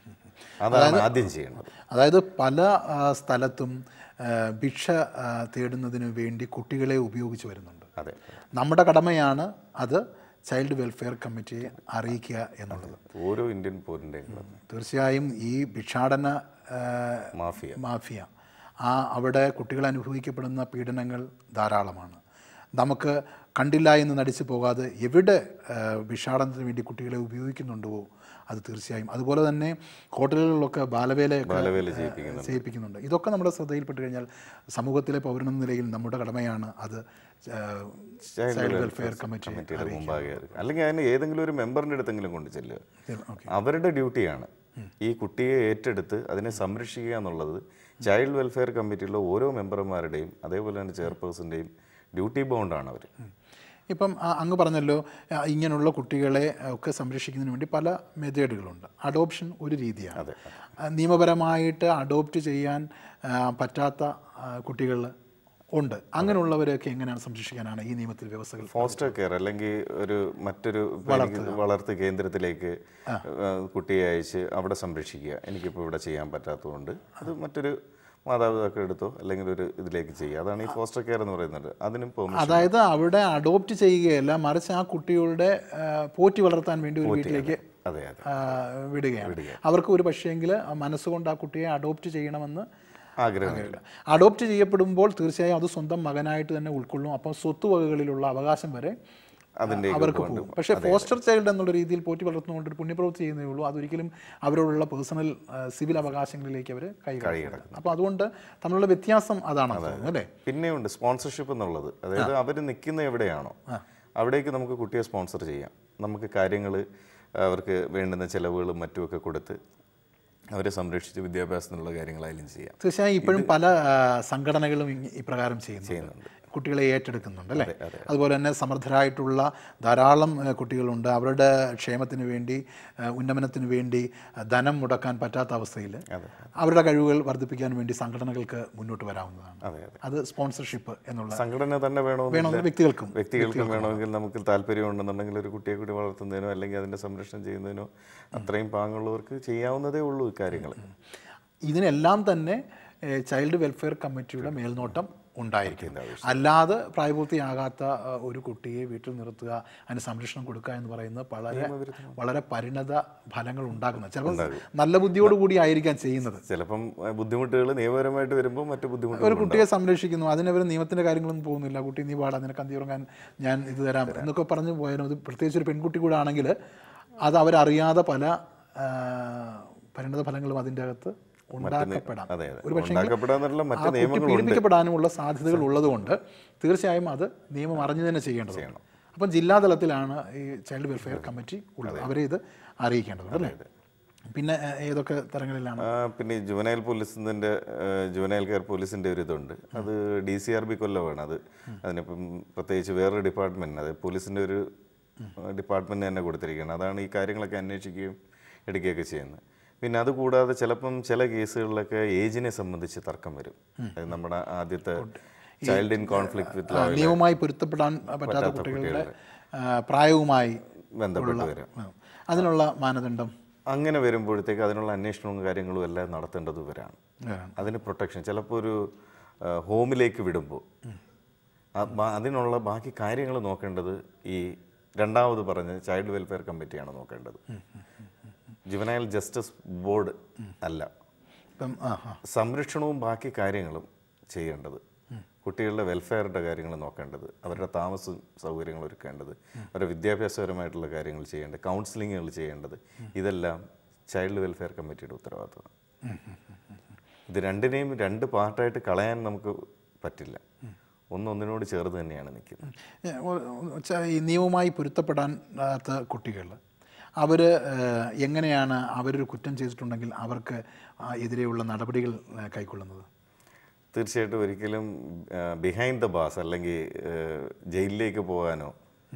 അതാണ് ആദ്യം ചെയ്യേണ്ടത് അതായത് പല ആ, സ്ഥലത്തും ആ, ഭിക്ഷ ആ, തേടുന്നതിന് വേണ്ടി കുട്ടികളെ ഉപയോഗിച്ച് വരുന്നുണ്ട് അതെ നമ്മുടെ കടമയാണ് അത് ചൈൽഡ് വെൽഫെയർ കമ്മിറ്റിയെ അറിയിക്കുക എന്നുള്ളത് ഓരോ ഇന്ത്യൻ പൗരൻ്റെയും കടമ. തീർച്ചയായും ഈ ഭിക്ഷാടന ആ, മാഫിയ മാഫിയ ആ അവിടെ കുട്ടികൾ അനുഭവിക്കപ്പെടുന്ന പീഡനങ്ങൾ ധാരാളമാണ് നമുക്ക് കണ്ടില്ല എന്ന് നടിച്ചു പോകാതെ എവിടെ ആ, ഭിക്ഷാടനത്തിന് വേണ്ടി കുട്ടികളെ ഉപയോഗിക്കുന്നുണ്ടോ അത് തീർച്ചയായും അതുപോലെ തന്നെ ഹോട്ടലുകളിലൊക്കെ ബാലവേലയൊക്കെ ബാലവേല ചെയ്യിപ്പിക്കുന്നുണ്ട്. ചെയ്യിപ്പിക്കുന്നുണ്ട് ഇതൊക്കെ നമ്മുടെ ശ്രദ്ധയിൽപ്പെട്ട് കഴിഞ്ഞാൽ സമൂഹത്തിലെ പൗരനെന്ന നിലയിൽ നമ്മുടെ കടമയാണ് അത് ആ, ചൈൽഡ് വെൽഫെയർ കമ്മിറ്റി കമ്മിറ്റിയുടെ മുമ്പാകെ അറിയിക്കുക. അല്ലെങ്കിൽ അതിന് ഏതെങ്കിലും ഒരു മെമ്പറിൻ്റെ അടുത്തെങ്കിലും കൊണ്ട് ചെല്ലുക ഓക്കെ അവരുടെ ഡ്യൂട്ടിയാണ് ഈ കുട്ടിയെ ഏറ്റെടുത്ത് അതിനെ സംരക്ഷിക്കുക എന്നുള്ളത് ചൈൽഡ് വെൽഫെയർ കമ്മിറ്റിയിലെ ഓരോ മെമ്പർമാരുടെയും അതേപോലെ തന്നെ ചെയർപേഴ്സൻ്റെയും ഡ്യൂട്ടി ബൗണ്ടാണ് അവർ ഇപ്പം ആ, അങ്ങ് പറഞ്ഞല്ലോ ആ, ഇങ്ങനെയുള്ള കുട്ടികളെ ആ, ഒക്കെ സംരക്ഷിക്കുന്നതിന് വേണ്ടി പല മെത്തേഡുകളുണ്ട് അഡോപ്ഷൻ ഒരു രീതിയാണ് അതെ. ആ, നിയമപരമായിട്ട് അഡോപ്റ്റ് ചെയ്യാൻ ആ, പറ്റാത്ത കുട്ടികൾ ഉണ്ട് അങ്ങനെയുള്ളവരെയൊക്കെ എങ്ങനെയാണ് സംരക്ഷിക്കാനാണ് ഈ നിയമത്തിൽ വ്യവസ്ഥകൾ ഫോസ്റ്റർ കെയർ അല്ലെങ്കിൽ ഒരു മറ്റൊരു എനിക്ക് വളർത്ത് കേന്ദ്രത്തിലേക്ക് ആ, കുട്ടിയെ അയച്ച് അവിടെ സംരക്ഷിക്കുക എനിക്കിപ്പോൾ ഇവിടെ ചെയ്യാൻ പറ്റാത്തതുകൊണ്ട് അത് മറ്റൊരു മാതാപിതാക്കൾ എടുത്തോ അല്ലെങ്കിൽ ഒരു ഇതിലേക്ക് ചെയ്യുക അതാണ് ഈ ഫോസ്റ്റർ കെയർ എന്ന് പറയുന്നത് അതിനും പെർമിഷൻ അതായത് അവിടെ അഡോപ്റ്റ് ചെയ്യുകയല്ല മറിച്ച് ആ കുട്ടികളുടെ ആ, പോറ്റി വളർത്താൻ വേണ്ടി ഒരു വീട്ടിലേക്ക് അതെ അതെ ആ, വിടുകയാണ് അവർക്ക് ഒരു പക്ഷേങ്കിൽ മനസ്സുകൊണ്ട് ആ കുട്ടിയെ അഡോപ്റ്റ് ചെയ്യണമെന്ന് ആഗ്രഹമില്ല അഡോപ്റ്റ് ചെയ്യപ്പെടുമ്പോൾ തീർച്ചയായും അത് സ്വന്തം മകനായിട്ട് തന്നെ ഉൾക്കൊള്ളും അപ്പം സ്വത്തുവകകളിലുള്ള അവകാശം വരെ അതിൻ്റെ അവർക്ക് പോകും പക്ഷേ ഫോസ്റ്റർ ചൈൽഡ് എന്നുള്ള രീതിയിൽ പോറ്റി വളർത്തുന്നുകൊണ്ട് ഒരു പുണ്യപ്രവൃത്തി ചെയ്യുന്നേ ഉള്ളൂ അതൊരിക്കലും അവരോടുള്ള പേഴ്സണൽ സിവിൽ അവകാശങ്ങളിലേക്ക് അവർ കൈകടക്കും അപ്പോൾ അതുകൊണ്ട് തമ്മിലുള്ള വ്യത്യാസം അതാണെന്ന് തോന്നുന്നു അല്ലേ പിന്നെയുണ്ട് സ്പോൺസർഷിപ്പ് എന്നുള്ളത് അതായത് അവർ നിൽക്കുന്ന എവിടെയാണോ അവിടേക്ക് നമുക്ക് കുട്ടിയെ സ്പോൺസർ ചെയ്യാം നമുക്ക് കാര്യങ്ങൾ അവർക്ക് വേണ്ടുന്ന ചിലവുകളും മറ്റുമൊക്കെ കൊടുത്ത് അവരെ സംരക്ഷിച്ച് വിദ്യാഭ്യാസത്തിനുള്ള കാര്യങ്ങളായാലും ചെയ്യാം തീർച്ചയായും ഇപ്പോഴും പല ആ, സംഘടനകളും ഇ- ഇപ്രകാരം ചെയ്യുന്നുണ്ട് കുട്ടികളെ ഏറ്റെടുക്കുന്നുണ്ട് അല്ലേ അതുപോലെ തന്നെ സമർത്ഥരായിട്ടുള്ള ധാരാളം ആ, കുട്ടികളുണ്ട് അവരുടെ ക്ഷേമത്തിന് വേണ്ടി ആ, ഉന്നമനത്തിന് വേണ്ടി ആ, ധനം മുടക്കാൻ പറ്റാത്ത അവസ്ഥയിൽ അവരുടെ കഴിവുകൾ വർദ്ധിപ്പിക്കാൻ വേണ്ടി സംഘടനകൾക്ക് മുന്നോട്ട് വരാവുന്നതാണ് അതെ അതെ അത് സ്പോൺസർഷിപ്പ് എന്നുള്ള സംഘടന തന്നെ വേണമെന്നില്ല വേണമെന്ന് വ്യക്തികൾക്കും വ്യക്തികൾക്കും വേണമെങ്കിൽ നമുക്ക് താല്പര്യമുണ്ടെന്നുണ്ടെങ്കിൽ ഒരു കുട്ടിയെ കൂടി വളർത്തുന്നതിനോ അല്ലെങ്കിൽ അതിൻ്റെ സംരക്ഷണം ചെയ്യുന്നതിനോ അത്രയും പാങ്ങുള്ളവർക്ക് ചെയ്യാവുന്നതേ ഉള്ളൂ ഇക്കാര്യങ്ങൾ ഇതിനെല്ലാം തന്നെ ഏഹ്, ചൈൽഡ് വെൽഫെയർ കമ്മിറ്റിയുടെ മേൽനോട്ടം ഉണ്ടായിരിക്കും അല്ലാതെ പ്രായപൂർത്തിയാകാത്ത ആ, ഒരു കുട്ടിയെ വീട്ടിൽ നിർത്തുക അതിന് സംരക്ഷണം കൊടുക്കുക എന്ന് പറയുന്നത് വളരെ വളരെ പരിണത ഫലങ്ങൾ ഉണ്ടാക്കുന്നത് ചിലപ്പോൾ നല്ല ബുദ്ധിയോടുകൂടി ആയിരിക്കാം ചെയ്യുന്നത് ചിലപ്പം ബുദ്ധിമുട്ടുകൾ നിയമപരമായിട്ട് വരുമ്പോൾ മറ്റു ബുദ്ധിമുട്ടുകൾ ഒരു കുട്ടിയെ സംരക്ഷിക്കുന്നു അതിനവർ നിയമത്തിൻ്റെ കാര്യങ്ങളൊന്നും പോകുന്നില്ല കുട്ടി നീ പാടാ നിനക്ക് അന്തിയുറങ്ങാൻ ഞാൻ ഇത് തരാം എന്നൊക്കെ പറഞ്ഞ് പോയാലും അത് പ്രത്യേകിച്ച് ഒരു പെൺകുട്ടി കൂടെ ആണെങ്കിൽ അത് അവരറിയാതെ പല ആ, പരിണത ഫലങ്ങളും അതിൻ്റെ അകത്ത് ഉണ്ടാക്കപ്പെടാം അതെ അതെ ഒരു പക്ഷേ ഉണ്ടാക്കപ്പെടാന്നുള്ള ആ മറ്റു കുട്ടി നിയമങ്ങളുണ്ട് പീഡിപ്പിക്കപ്പെടാനുമുള്ള സാധ്യതകൾ ഉള്ളതുകൊണ്ട് തീർച്ചയായും അത് നിയമം അറിഞ്ഞു തന്നെ ചെയ്യേണ്ടത് അപ്പം ജില്ലാതലത്തിലാണ് ഈ ചൈൽഡ് വെൽഫെയർ കമ്മിറ്റി ഉള്ളത് അവരെ ഇത് അറിയിക്കേണ്ടത് അല്ലേ പിന്നെ ഏ, ഏതൊക്കെ തരങ്ങളിലാണ് ആ, പിന്നെ ഈ ജുവനൈൽ പോലീസിൻ്റെ ജുവനൈൽ കെയർ പോലീസിൻ്റെ ഒരു ഇതുണ്ട് അത് ഡി സി ആർ ബി കൊല്ലമാണ് അത് അതിനിപ്പം പ്രത്യേകിച്ച് വേറൊരു ഡിപ്പാർട്ട്മെൻറ്റ് അത് പോലീസിൻ്റെ ഒരു ഡിപ്പാർട്ട്മെൻറ്റ് തന്നെ കൊടുത്തിരിക്കുകയാണ് അതാണ് ഈ കാര്യങ്ങളൊക്കെ അന്വേഷിക്കുകയും എടുക്കുകയൊക്കെ ചെയ്യുന്നത് പിന്നെ അതുകൂടാതെ ചിലപ്പം ചില കേസുകളിലൊക്കെ ഏജിനെ സംബന്ധിച്ച് തർക്കം വരും അതായത് നമ്മുടെ ആദ്യത്തെ ചൈൽഡ് ഇൻ കോൺഫ്ലിക്ട് വിത്ത് ആ, നിയമവുമായി പൊരുത്തപ്പെടാൻ പറ്റാത്ത കുട്ടികളുടെ ആ, പ്രായവുമായി ബന്ധപ്പെട്ട് വരും ആ, അതിനുള്ള മാനദണ്ഡം അങ്ങനെ വരുമ്പോഴത്തേക്ക് അതിനുള്ള അന്വേഷണവും കാര്യങ്ങളും എല്ലാം നടത്തേണ്ടത് ഇവരാണ് വേണം. അതിന് പ്രൊട്ടക്ഷൻ ചിലപ്പോൾ ഒരു ആ, ഹോമിലേക്ക് വിടുമ്പോൾ ആ ബാ- അതിനുള്ള ബാക്കി കാര്യങ്ങൾ നോക്കേണ്ടത് ഈ രണ്ടാമത് പറഞ്ഞ ചൈൽഡ് വെൽഫെയർ കമ്മിറ്റിയാണ് നോക്കേണ്ടത് ജുവനൈൽ ജസ്റ്റിസ് ബോർഡ് അല്ല ഇപ്പം ആ ആ സംരക്ഷണവും ബാക്കി കാര്യങ്ങളും ചെയ്യേണ്ടത് കുട്ടികളുടെ വെൽഫെയറിൻ്റെ കാര്യങ്ങൾ നോക്കേണ്ടത് അവരുടെ താമസ സൗകര്യങ്ങൾ ഒരുക്കേണ്ടത് അവരുടെ വിദ്യാഭ്യാസപരമായിട്ടുള്ള കാര്യങ്ങൾ ചെയ്യേണ്ടത് കൗൺസിലിങ്ങുകൾ ചെയ്യേണ്ടത് ഇതെല്ലാം ചൈൽഡ് വെൽഫെയർ കമ്മിറ്റിയുടെ ഉത്തരവാദിത്തമാണ് ഇത് രണ്ടിനെയും രണ്ട് പാർട്ടായിട്ട് കളയാൻ നമുക്ക് പറ്റില്ല ഒന്നൊന്നിനോട് ചേർന്ന് തന്നെയാണ് നിൽക്കുന്നത് ഏ, ഒ- ഒ- ച- ഈ നിയമവുമായി പൊരുത്തപ്പെടാത്ത കുട്ടികൾ അവർ എങ്ങനെയാണ് അവരൊരു കുറ്റം ചെയ്തിട്ടുണ്ടെങ്കിൽ അവർക്ക് ആ എതിരെയുള്ള നടപടികൾ ഏ, കൈക്കൊള്ളുന്നത് തീർച്ചയായിട്ടും ഒരിക്കലും ബിഹൈൻഡ് ദ ബാസ് അല്ലെങ്കിൽ ആ, ജയിലിലേക്ക് പോകാനോ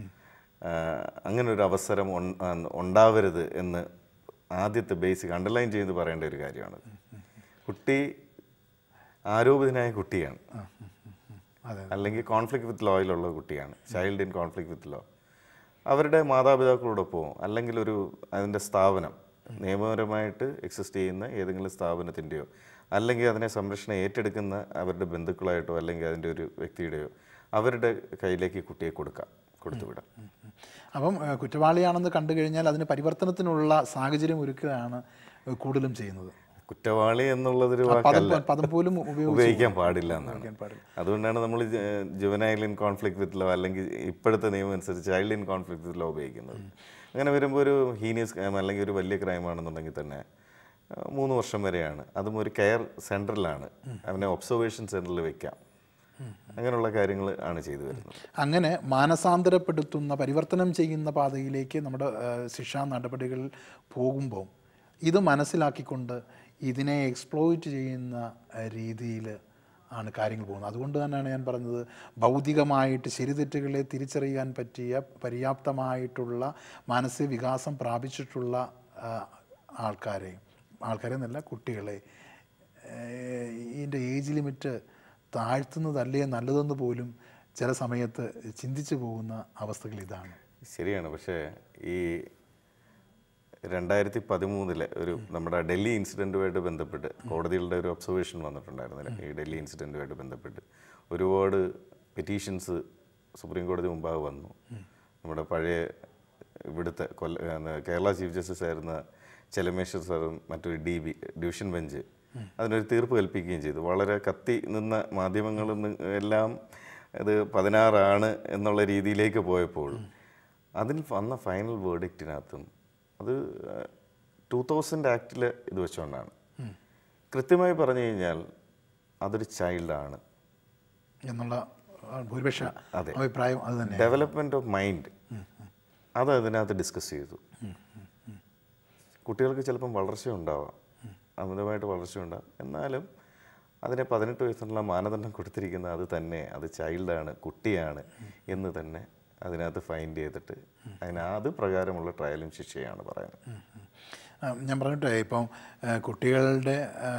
ആ, അങ്ങനെ ഒരു അവസരം ഉൺ- ആ, ഉണ്ടാവരുത് എന്ന് ആദ്യത്തെ ബേസിക് അണ്ടർലൈൻ ചെയ്ത് പറയേണ്ട ഒരു കാര്യമാണ് കുട്ടി ആരോപിതനായ കുട്ടിയാണ് അതെ അല്ലെങ്കിൽ കോൺഫ്ലിക്റ്റ് വിത്ത് ലോയിലുള്ള കുട്ടിയാണ് child in conflict with law അവരുടെ മാതാപിതാക്കളോടൊപ്പമോ അല്ലെങ്കിൽ ഒരു അതിൻ്റെ സ്ഥാപനം നിയമപരമായിട്ട് എക്സിസ്റ്റ് ചെയ്യുന്ന ഏതെങ്കിലും സ്ഥാപനത്തിൻ്റെയോ അല്ലെങ്കിൽ അതിനെ സംരക്ഷണം ഏറ്റെടുക്കുന്ന അവരുടെ ബന്ധുക്കളായിട്ടോ അല്ലെങ്കിൽ അതിൻ്റെ ഒരു വ്യക്തിയുടെയോ അവരുടെ കയ്യിലേക്ക് ഈ കുട്ടിയെ കൊടുക്കാം കൊടുത്തുവിടാം അപ്പം ഏഹ്, കുറ്റവാളിയാണെന്ന് കണ്ടു കഴിഞ്ഞാൽ അതിന് പരിവർത്തനത്തിനുള്ള സാഹചര്യം ഒരുക്കുകയാണ് ഏഹ്, കൂടുതലും ചെയ്യുന്നത് കുറ്റവാളി എന്നുള്ളതൊരു പദം വാക്കല്ല പദം പോലും ഉപയോഗിച്ച് ഉപയോഗിക്കാൻ പാടില്ല എന്നാണ് ഉപയോഗിക്കാൻ പാടില്ല അതുകൊണ്ടാണ് നമ്മൾ juvenile in conflict with law അല്ലെങ്കിൽ ഇപ്പോഴത്തെ നിയമം അനുസരിച്ച് child in conflict with law ഉപയോഗിക്കുന്നത് അങ്ങനെ വരുമ്പോൾ ഒരു ഹീനിയസ് ക്രൈം അല്ലെങ്കിൽ ഒരു വലിയ ക്രൈം ആണെന്നുണ്ടെങ്കിൽ തന്നെ ആ, മൂന്ന് വർഷം വരെയാണ് അതും ഒരു കെയർ സെൻറ്ററിലാണ് അവനെ ഒബ്സർവേഷൻ സെൻറ്ററിൽ വെക്കാം അങ്ങനെയുള്ള കാര്യങ്ങൾ ആണ് ചെയ്തു വരുന്നത് അങ്ങനെ മാനസാന്തരപ്പെടുത്തുന്ന പരിവർത്തനം ചെയ്യുന്ന പാതയിലേക്ക് നമ്മുടെ ഏഹ്, ശിക്ഷാ നടപടികൾ പോകുമ്പോൾ ഇത് മനസ്സിലാക്കിക്കൊണ്ട് ഇതിനെ എക്സ്പ്ലോയിറ്റ് ചെയ്യുന്ന രീതിയിൽ ആണ് കാര്യങ്ങൾ പോകുന്നത് അതുകൊണ്ട് തന്നെയാണ് ഞാൻ പറഞ്ഞത് ഭൗതികമായിട്ട് ശരിതെറ്റുകളെ തിരിച്ചറിയാൻ പറ്റിയ പര്യാപ്തമായിട്ടുള്ള മാനസിക വികാസം പ്രാപിച്ചിട്ടുള്ള ആ, ആൾക്കാരെ ആൾക്കാരെ എന്നല്ല കുട്ടികളെ ഏഹ് ഇതിൻ്റെ ഏജ് ലിമിറ്റ് താഴ്ത്തുന്നതല്ലേ നല്ലതെന്ന് പോലും ചില സമയത്ത് ചിന്തിച്ചു പോകുന്ന അവസ്ഥകൾ ഇതാണ് ശരിയാണ് പക്ഷേ ഈ രണ്ടായിരത്തി പതിമൂന്നിലെ ഒരു നമ്മുടെ ഡൽഹി ഇൻസിഡൻറ്റുമായിട്ട് ബന്ധപ്പെട്ട് കോടതികളുടെ ഒരു ഒബ്സർവേഷൻ വന്നിട്ടുണ്ടായിരുന്നില്ല ഈ ഡൽഹി ഇൻസിഡൻറ്റുമായിട്ട് ബന്ധപ്പെട്ട് ഒരുപാട് പെറ്റീഷൻസ് സുപ്രീം കോടതി മുമ്പാകെ വന്നു നമ്മുടെ പഴയ ഇവിടുത്തെ കൊല്ല ആ, കേരള ചീഫ് ജസ്റ്റിസ് ആയിരുന്ന ചെലമേശ്വർ സാറും മറ്റൊരു ഡി ബി ഡിവിഷൻ ബെഞ്ച് അതിനൊരു തീർപ്പ് കൽപ്പിക്കുകയും ചെയ്തു വളരെ കത്തി നിന്ന മാധ്യമങ്ങളിൽ നിന്ന് എല്ലാം ഇത് പതിനാറാണ് എന്നുള്ള രീതിയിലേക്ക് പോയപ്പോൾ അതിൽ വന്ന ഫൈനൽ വേർഡിക്റ്റിനകത്തും അത് ടൂ തൗസൻഡ് ആക്റ്റിൽ ഇത് വെച്ചുകൊണ്ടാണ് കൃത്യമായി പറഞ്ഞു കഴിഞ്ഞാൽ അതൊരു ചൈൽഡാണ് എന്നുള്ള ആ, ഭൂരിപക്ഷ അതെ. അഭിപ്രായം അത് തന്നെ ഡെവലപ്മെൻറ്റ് ഓഫ് മൈൻഡ് അത് അതിനകത്ത് ഡിസ്കസ് ചെയ്തു കുട്ടികൾക്ക് ചിലപ്പം വളർച്ച ഉണ്ടാവാം അമിതമായിട്ട് വളർച്ച ഉണ്ടാവും എന്നാലും അതിനെ പതിനെട്ട് വയസ്സുള്ള മാനദണ്ഡം കൊടുത്തിരിക്കുന്ന അത് തന്നെ അത് ചൈൽഡാണ് കുട്ടിയാണ് എന്ന് തന്നെ അതിനകത്ത് ഫൈൻഡ് ചെയ്തിട്ട് അതിന് അത് പ്രകാരമുള്ള ട്രയലും ശിക്ഷയാണ് പറയുന്നത് ആ, ഞാൻ പറഞ്ഞിട്ടേ ഇപ്പം ആ, കുട്ടികളുടെ ആ,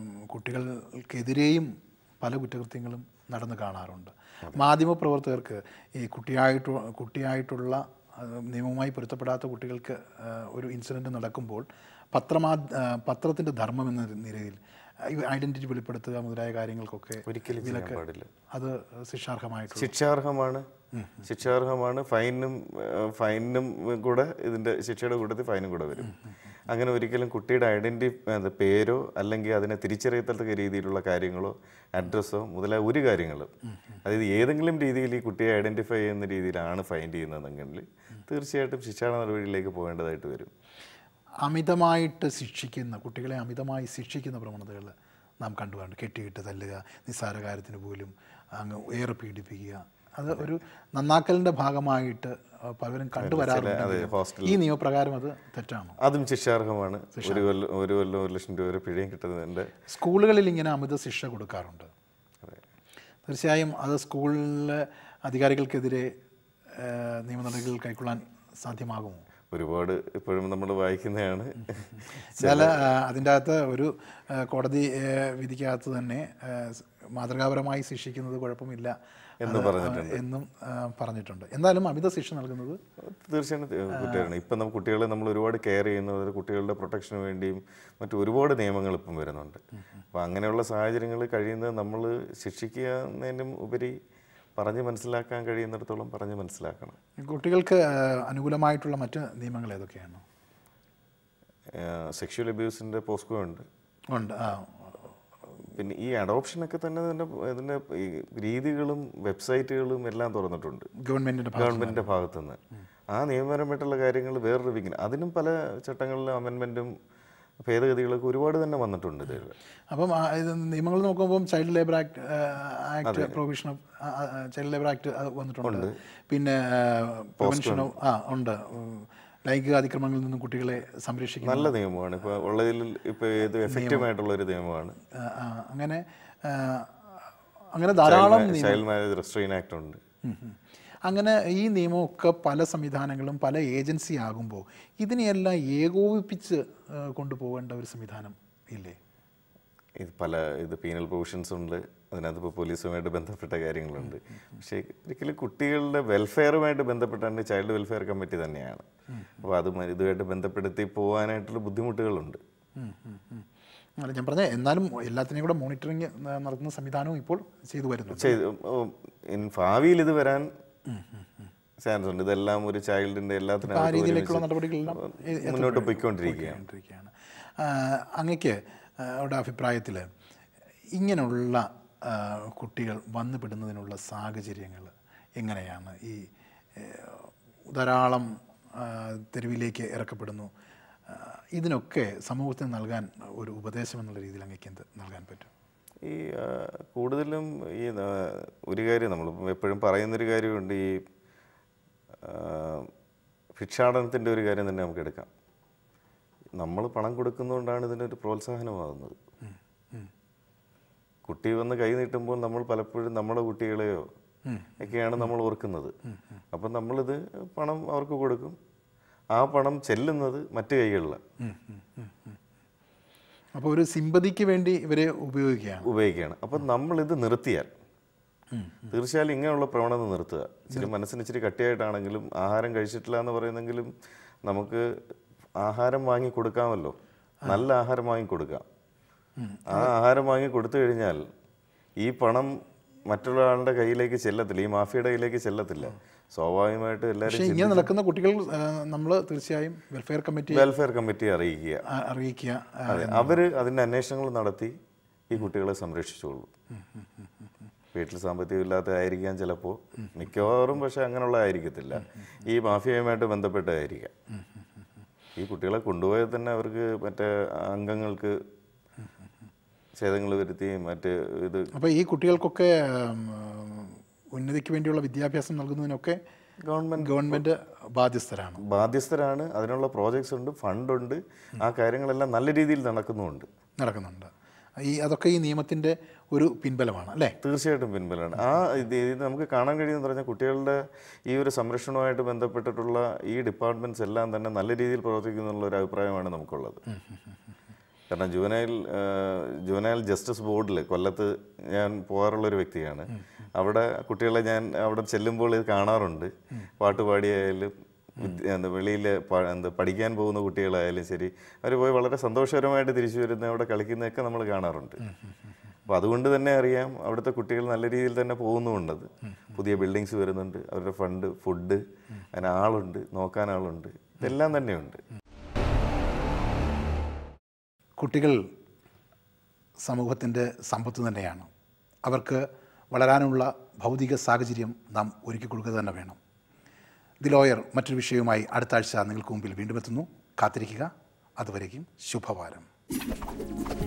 കുട്ടികൾക്കെതിരെയും പല കുറ്റകൃത്യങ്ങളും നടന്നു കാണാറുണ്ട് മാധ്യമപ്രവർത്തകർക്ക് ഈ കുട്ടിയായിട്ട് കുട്ടിയായിട്ടുള്ള ആ, നിയമവുമായി പൊരുത്തപ്പെടാത്ത കുട്ടികൾക്ക് ആ, ഒരു ഇൻസിഡൻറ്റ് നടക്കുമ്പോൾ പത്രമാ പത്രത്തിൻ്റെ ധർമ്മം എന്ന നിലയിൽ ഐഡൻറ്റിറ്റി വെളിപ്പെടുത്തുക മുതലായ കാര്യങ്ങൾക്കൊക്കെ ഒരിക്കലും ചെയ്യാൻ പാടില്ല അത് ശിക്ഷാർഹമായിട്ടുള്ള ശിക്ഷാർഹമാണ് ശിക്ഷാർഹമാണ് ഫൈനും ഏഹ്, ഫൈനും കൂടെ ഇതിൻ്റെ ശിക്ഷയുടെ കൂട്ടത്തിൽ ഫൈനും കൂടെ വരും അങ്ങനെ ഒരിക്കലും കുട്ടിയുടെ ഐഡൻറ്റി പേരോ അല്ലെങ്കിൽ അതിനെ തിരിച്ചറിയത്തക്ക രീതിയിലുള്ള കാര്യങ്ങളോ അഡ്രസ്സോ മുതലായ ഒരു കാര്യങ്ങളും അതായത് ഏതെങ്കിലും രീതിയിൽ ഈ കുട്ടിയെ ഐഡൻറ്റിഫൈ ചെയ്യുന്ന രീതിയിലാണ് ഫൈൻ ചെയ്യുന്നതെങ്കിൽ തീർച്ചയായിട്ടും ശിക്ഷാ നടപടിയിലേക്ക് പോകേണ്ടതായിട്ട് വരും അമിതമായിട്ട് ശിക്ഷിക്കുന്ന കുട്ടികളെ അമിതമായി ശിക്ഷിക്കുന്ന പ്രവണതകൾ നാം കണ്ടുകാണ്ട് കെട്ടിയിട്ട് തല്ലുക നിസ്സാര കാര്യത്തിന് പോലും അങ്ങ് ഏറെ പീഡിപ്പിക്കുക അത് ഒരു നന്നാക്കലിൻ്റെ ഭാഗമായിട്ട് ആ, പലരും കണ്ടുവരാറുണ്ട് ഹോസ്റ്റൽ ഈ നിയമപ്രകാരം അത് തെറ്റാണോ അതും ശിക്ഷാർഹമാണ് ഒരു കൊല്ലം ഒരു കൊല്ലം ഒരു ലക്ഷം രൂപ വരെ പിഴയും കിട്ടുന്നതിൻ്റെ സ്കൂളുകളിൽ ഇങ്ങനെ അമിത ശിക്ഷ കൊടുക്കാറുണ്ട് അതെ തീർച്ചയായും അത് സ്കൂളിലെ അധികാരികൾക്കെതിരെ ആ, നിയമ നടപടികൾ കൈക്കൊള്ളാൻ സാധ്യമാകുമോ ഒരുപാട് ഇപ്പോഴും നമ്മൾ വായിക്കുന്നതാണ് ചില ആ, അതിൻ്റെ അകത്ത് ഒരു ആ, കോടതി ആ, വിധിക്കകത്ത് തന്നെ ആ, സ് മാതൃകാപരമായി ശിക്ഷിക്കുന്നത് കുഴപ്പമില്ല എന്ന് അത്, പറഞ്ഞിട്ടുണ്ട്. എന്നും ആ, പറഞ്ഞിട്ടുണ്ട് എന്തായാലും അമിത ശിക്ഷ നൽകുന്നത് തീർച്ചയായും തി- കുറ്റമാണ് ഇപ്പം നമ്മൾ കുട്ടികളെ നമ്മൾ ഒരുപാട് കെയർ ചെയ്യുന്നത് കുട്ടികളുടെ പ്രൊട്ടക്ഷന് വേണ്ടിയും മറ്റു ഒരുപാട് നിയമങ്ങൾ ഇപ്പം വരുന്നുണ്ട് അപ്പോൾ അങ്ങനെയുള്ള സാഹചര്യങ്ങൾ കഴിയുന്നത് നമ്മൾ ശിക്ഷിക്കുന്നതിനും ഉപരി പറഞ്ഞ് മനസ്സിലാക്കാൻ കഴിയുന്നിടത്തോളം പറഞ്ഞ് മനസ്സിലാക്കണം കുട്ടികൾക്ക് ആ, അനുകൂലമായിട്ടുള്ള മറ്റ് നിയമങ്ങൾ ഏതൊക്കെയാണ് സെക്ഷൽ അബ്യൂസിൻ്റെ പോസ്കോ ഉണ്ട് ഉണ്ട് ആ പിന്നെ ഈ അഡോപ്ഷനൊക്കെ തന്നെ ഇതിൻ്റെ ഇതിൻ്റെ ഈ രീതികളും വെബ്സൈറ്റുകളും എല്ലാം തുറന്നിട്ടുണ്ട് ഗവൺമെൻറ്റിൻ്റെ ഭാഗം ഗവൺമെന്റിന്റെ ഭാഗത്തുനിന്ന് ആ നിയമപരമായിട്ടുള്ള കാര്യങ്ങൾ വേറൊരു വിഘ്നം അതിനും പല ചട്ടങ്ങളിലും അമെൻമെന്റും ഭേദഗതികളൊക്കെ ഒരുപാട് തന്നെ വന്നിട്ടുണ്ട് ഇതിൽ അപ്പം ആ, ഇത് നിയമങ്ങൾ നോക്കുമ്പോൾ child labour act act provision of child labour act വന്നിട്ടുണ്ട് പിന്നെ പ്രിവെൻഷൻ ഓഫ് ആ ഉണ്ട് ഉം, ലൈംഗിക അതിക്രമങ്ങളിൽ നിന്നും കുട്ടികളെ സംരക്ഷിക്കുന്ന നല്ല നിയമമാണ് ഇപ്പോൾ ഉള്ളതിൽ ഇപ്പോൾ ഏത് എഫക്റ്റീവ് ആയിട്ടുള്ള ഒരു നിയമമാണ് ആ, ആ, അങ്ങനെ ആ, അങ്ങനെ ധാരാളം ചൈൽഡ് മാരേജ് റെസ്ട്രെയിൻ ആക്ട് ഉണ്ട് ഉം ഉം. അങ്ങനെ ഈ നിയമമൊക്കെ പല സംവിധാനങ്ങളും പല ഏജൻസി ആകുമ്പോൾ ഇതിനെയെല്ലാം ഏകോപിപ്പിച്ച് ആ, കൊണ്ടുപോകേണ്ട ഒരു സംവിധാനം ഇല്ലേ ഇത് പല ഇത് പീനൽ പ്രൊവിഷൻസ് ഉണ്ട് അതിനകത്ത് ഇപ്പോൾ പോലീസുമായിട്ട് ബന്ധപ്പെട്ട കാര്യങ്ങളുണ്ട് പക്ഷേ ഒരിക്കലും കുട്ടികളുടെ വെൽഫെയറുമായിട്ട് ബന്ധപ്പെട്ടാണ് ചൈൽഡ് വെൽഫെയർ കമ്മിറ്റി തന്നെയാണ് അപ്പോൾ അത് മ- ഇതുമായിട്ട് ബന്ധപ്പെടുത്തി പോകാനായിട്ടുള്ള ബുദ്ധിമുട്ടുകളുണ്ട് ഉം, ഉം, ഉം. അല്ല ഞാൻ പറഞ്ഞ എന്നാലും എല്ലാത്തിനെയും കൂടെ മോണിറ്ററിങ് നടത്തുന്ന സംവിധാനവും ഇപ്പോൾ ചെയ്തു വരുന്നു ചെയ്ത് ഇൻ ഭാവിയിൽ ഇത് വരാൻ ചാൻസ് ഉണ്ട് ഇതെല്ലാം ഒരു ചൈൽഡിന്റെ ആ എല്ലാത്തിനും രീതിയിലേക്കുള്ള നടപടികളെല്ലാം എ- മുന്നോട്ട് പോയിക്കൊണ്ടിരിക്കുകയാണ് കൊണ്ടിരിക്കുകയാണ് ആ, അങ്ങയ്ക്ക് ആ, യുടെ അഭിപ്രായത്തിൽ ഇങ്ങനെയുള്ള ആ, കുട്ടികൾ വന്നു പെടുന്നതിനുള്ള സാഹചര്യങ്ങൾ എങ്ങനെയാണ് ഈ ഏ, ധാരാളം ആ, തെരുവിലേക്ക് ഇറക്കപ്പെടുന്നു ആ, ഇതിനൊക്കെ സമൂഹത്തിന് നൽകാൻ ഒരു ഉപദേശം എന്നുള്ള രീതിയിൽ അങ്ങേക്ക് എന്ത് നൽകാൻ പറ്റും ഈ ആ, കൂടുതലും ഈ ആ, ഒരു കാര്യം നമ്മൾ എപ്പോഴും പറയുന്നൊരു കാര്യമുണ്ട് ഈ ആ, ഭിക്ഷാടനത്തിൻ്റെ ഒരു കാര്യം തന്നെ നമുക്ക് എടുക്കാം നമ്മൾ പണം കൊടുക്കുന്നതുകൊണ്ടാണ് ഇതിനൊരു പ്രോത്സാഹനമാകുന്നത് കുട്ടി വന്ന് കൈ നീട്ടുമ്പോൾ നമ്മൾ പലപ്പോഴും നമ്മുടെ കുട്ടികളെയോ ഒക്കെയാണ് നമ്മൾ ഓർക്കുന്നത് അപ്പം നമ്മളിത് പണം അവർക്ക് കൊടുക്കും ആ പണം ചെല്ലുന്നത് മറ്റു കൈകളിലാണ് അപ്പോൾ ഒരു സിമ്പതിക്ക് വേണ്ടി ഇവരെ ഉപയോഗിക്കുകയാണ് ഉപയോഗിക്കുകയാണ് അപ്പം നമ്മളിത് നിർത്തിയാൽ തീർച്ചയായും ഇങ്ങനെയുള്ള പ്രവണത നിർത്തുക ഇച്ചിരി മനസ്സിന് ഇച്ചിരി കട്ടിയായിട്ടാണെങ്കിലും ആഹാരം കഴിച്ചിട്ടില്ല എന്ന് പറയുന്നെങ്കിലും നമുക്ക് ആഹാരം വാങ്ങി കൊടുക്കാമല്ലോ നല്ല ആഹാരം വാങ്ങി കൊടുക്കാം ആ ആഹാരം വാങ്ങി കൊടുത്തു കഴിഞ്ഞാൽ ഈ പണം മറ്റുള്ള ആളുടെ കയ്യിലേക്ക് ചെല്ലത്തില്ല ഈ മാഫിയയുടെ കയ്യിലേക്ക് ചെല്ലത്തില്ല സ്വാഭാവികമായിട്ട് എല്ലാവരും പക്ഷേ ഇങ്ങനെ നടക്കുന്ന കുട്ടികൾ നമ്മൾ തീർച്ചയായും വെൽഫെയർ കമ്മിറ്റി വെൽഫെയർ കമ്മിറ്റി അറിയിക്കുക ആ- അറിയിക്കുക ആ, അതെ അവര് അതിന്റെ അന്വേഷണങ്ങൾ നടത്തി ഈ കുട്ടികളെ സംരക്ഷിച്ചോളൂ വീട്ടിൽ സാമ്പത്തികം ഇല്ലാത്തതായിരിക്കാം ചിലപ്പോൾ മിക്കവാറും പക്ഷെ അങ്ങനെയുള്ള ആയിരിക്കത്തില്ല ഈ മാഫിയയുമായിട്ട് ബന്ധപ്പെട്ടതായിരിക്കാം ഈ കുട്ടികളെ കൊണ്ടുപോയാൽ തന്നെ അവർക്ക് മറ്റേ അംഗങ്ങൾക്ക് ഛേദങ്ങൾ വരുത്തിയും മറ്റ് ഇത് അപ്പോൾ ഈ കുട്ടികൾക്കൊക്കെ ഉം, ഉന്നതിക്ക് വേണ്ടിയുള്ള വിദ്യാഭ്യാസം നൽകുന്നതിനൊക്കെ ഗവൺമെന്റ് ഗവൺമെൻറ് ബാധ്യസ്ഥരാണ് ബാധ്യസ്ഥരാണ് അതിനുള്ള പ്രോജക്ട്സ് ഉണ്ട് ഫണ്ടുണ്ട് ആ കാര്യങ്ങളെല്ലാം നല്ല രീതിയിൽ നടക്കുന്നുമുണ്ട് നടക്കുന്നുണ്ട് ഈ അതൊക്കെ ഈ നിയമത്തിൻ്റെ ഒരു പിൻബലമാണ് അല്ലേ തീർച്ചയായിട്ടും പിൻബലമാണ് ആ ഇത് ഇത് നമുക്ക് കാണാൻ കഴിയുമെന്ന് പറഞ്ഞാൽ കുട്ടികളുടെ ഈ ഒരു സംരക്ഷണവുമായിട്ട് ബന്ധപ്പെട്ടിട്ടുള്ള ഈ ഡിപ്പാർട്ട്മെൻറ്റ്സ് എല്ലാം തന്നെ നല്ല രീതിയിൽ പ്രവർത്തിക്കുന്നു എന്നുള്ള ഒരു അഭിപ്രായമാണ് നമുക്കുള്ളത് കാരണം ജുവനൈൽ ജുവനൈൽ ജസ്റ്റിസ് ബോർഡിൽ കൊല്ലത്ത് ഞാൻ പോകാറുള്ള ഒരു വ്യക്തിയാണ് അവിടെ കുട്ടികളെ ഞാൻ അവിടെ ചെല്ലുമ്പോൾ ഇത് കാണാറുണ്ട് പാട്ട് പാടിയായാലും വിദ്യ- എന്താ വെളിയിൽ എന്താ പഠിക്കാൻ പോകുന്ന കുട്ടികളായാലും ശരി അവർ പോയി വളരെ സന്തോഷകരമായിട്ട് തിരിച്ചു വരുന്ന അവിടെ കളിക്കുന്നതൊക്കെ നമ്മൾ കാണാറുണ്ട് അപ്പോൾ അതുകൊണ്ട് തന്നെ അറിയാം അവിടുത്തെ കുട്ടികൾ നല്ല രീതിയിൽ തന്നെ പോകുന്നുമുണ്ടത് പുതിയ ബിൽഡിങ്സ് വരുന്നുണ്ട് അവരുടെ ഫണ്ട് ഫുഡ് അതിന് ആളുണ്ട് നോക്കാൻ ആളുണ്ട് ഇതെല്ലാം തന്നെയുണ്ട് കുട്ടികൾ സമൂഹത്തിൻ്റെ സമ്പത്ത് തന്നെയാണ് അവർക്ക് വളരാനുള്ള ഭൗതിക സാഹചര്യം നാം ഒരുക്കി കൊടുക്കുക തന്നെ വേണം ദി ലോയർ മറ്റൊരു വിഷയവുമായി അടുത്ത ആഴ്ച നിങ്ങൾക്ക് മുമ്പിൽ വീണ്ടും എത്തുന്നു കാത്തിരിക്കുക അതുവരേക്കും ശുഭവാരം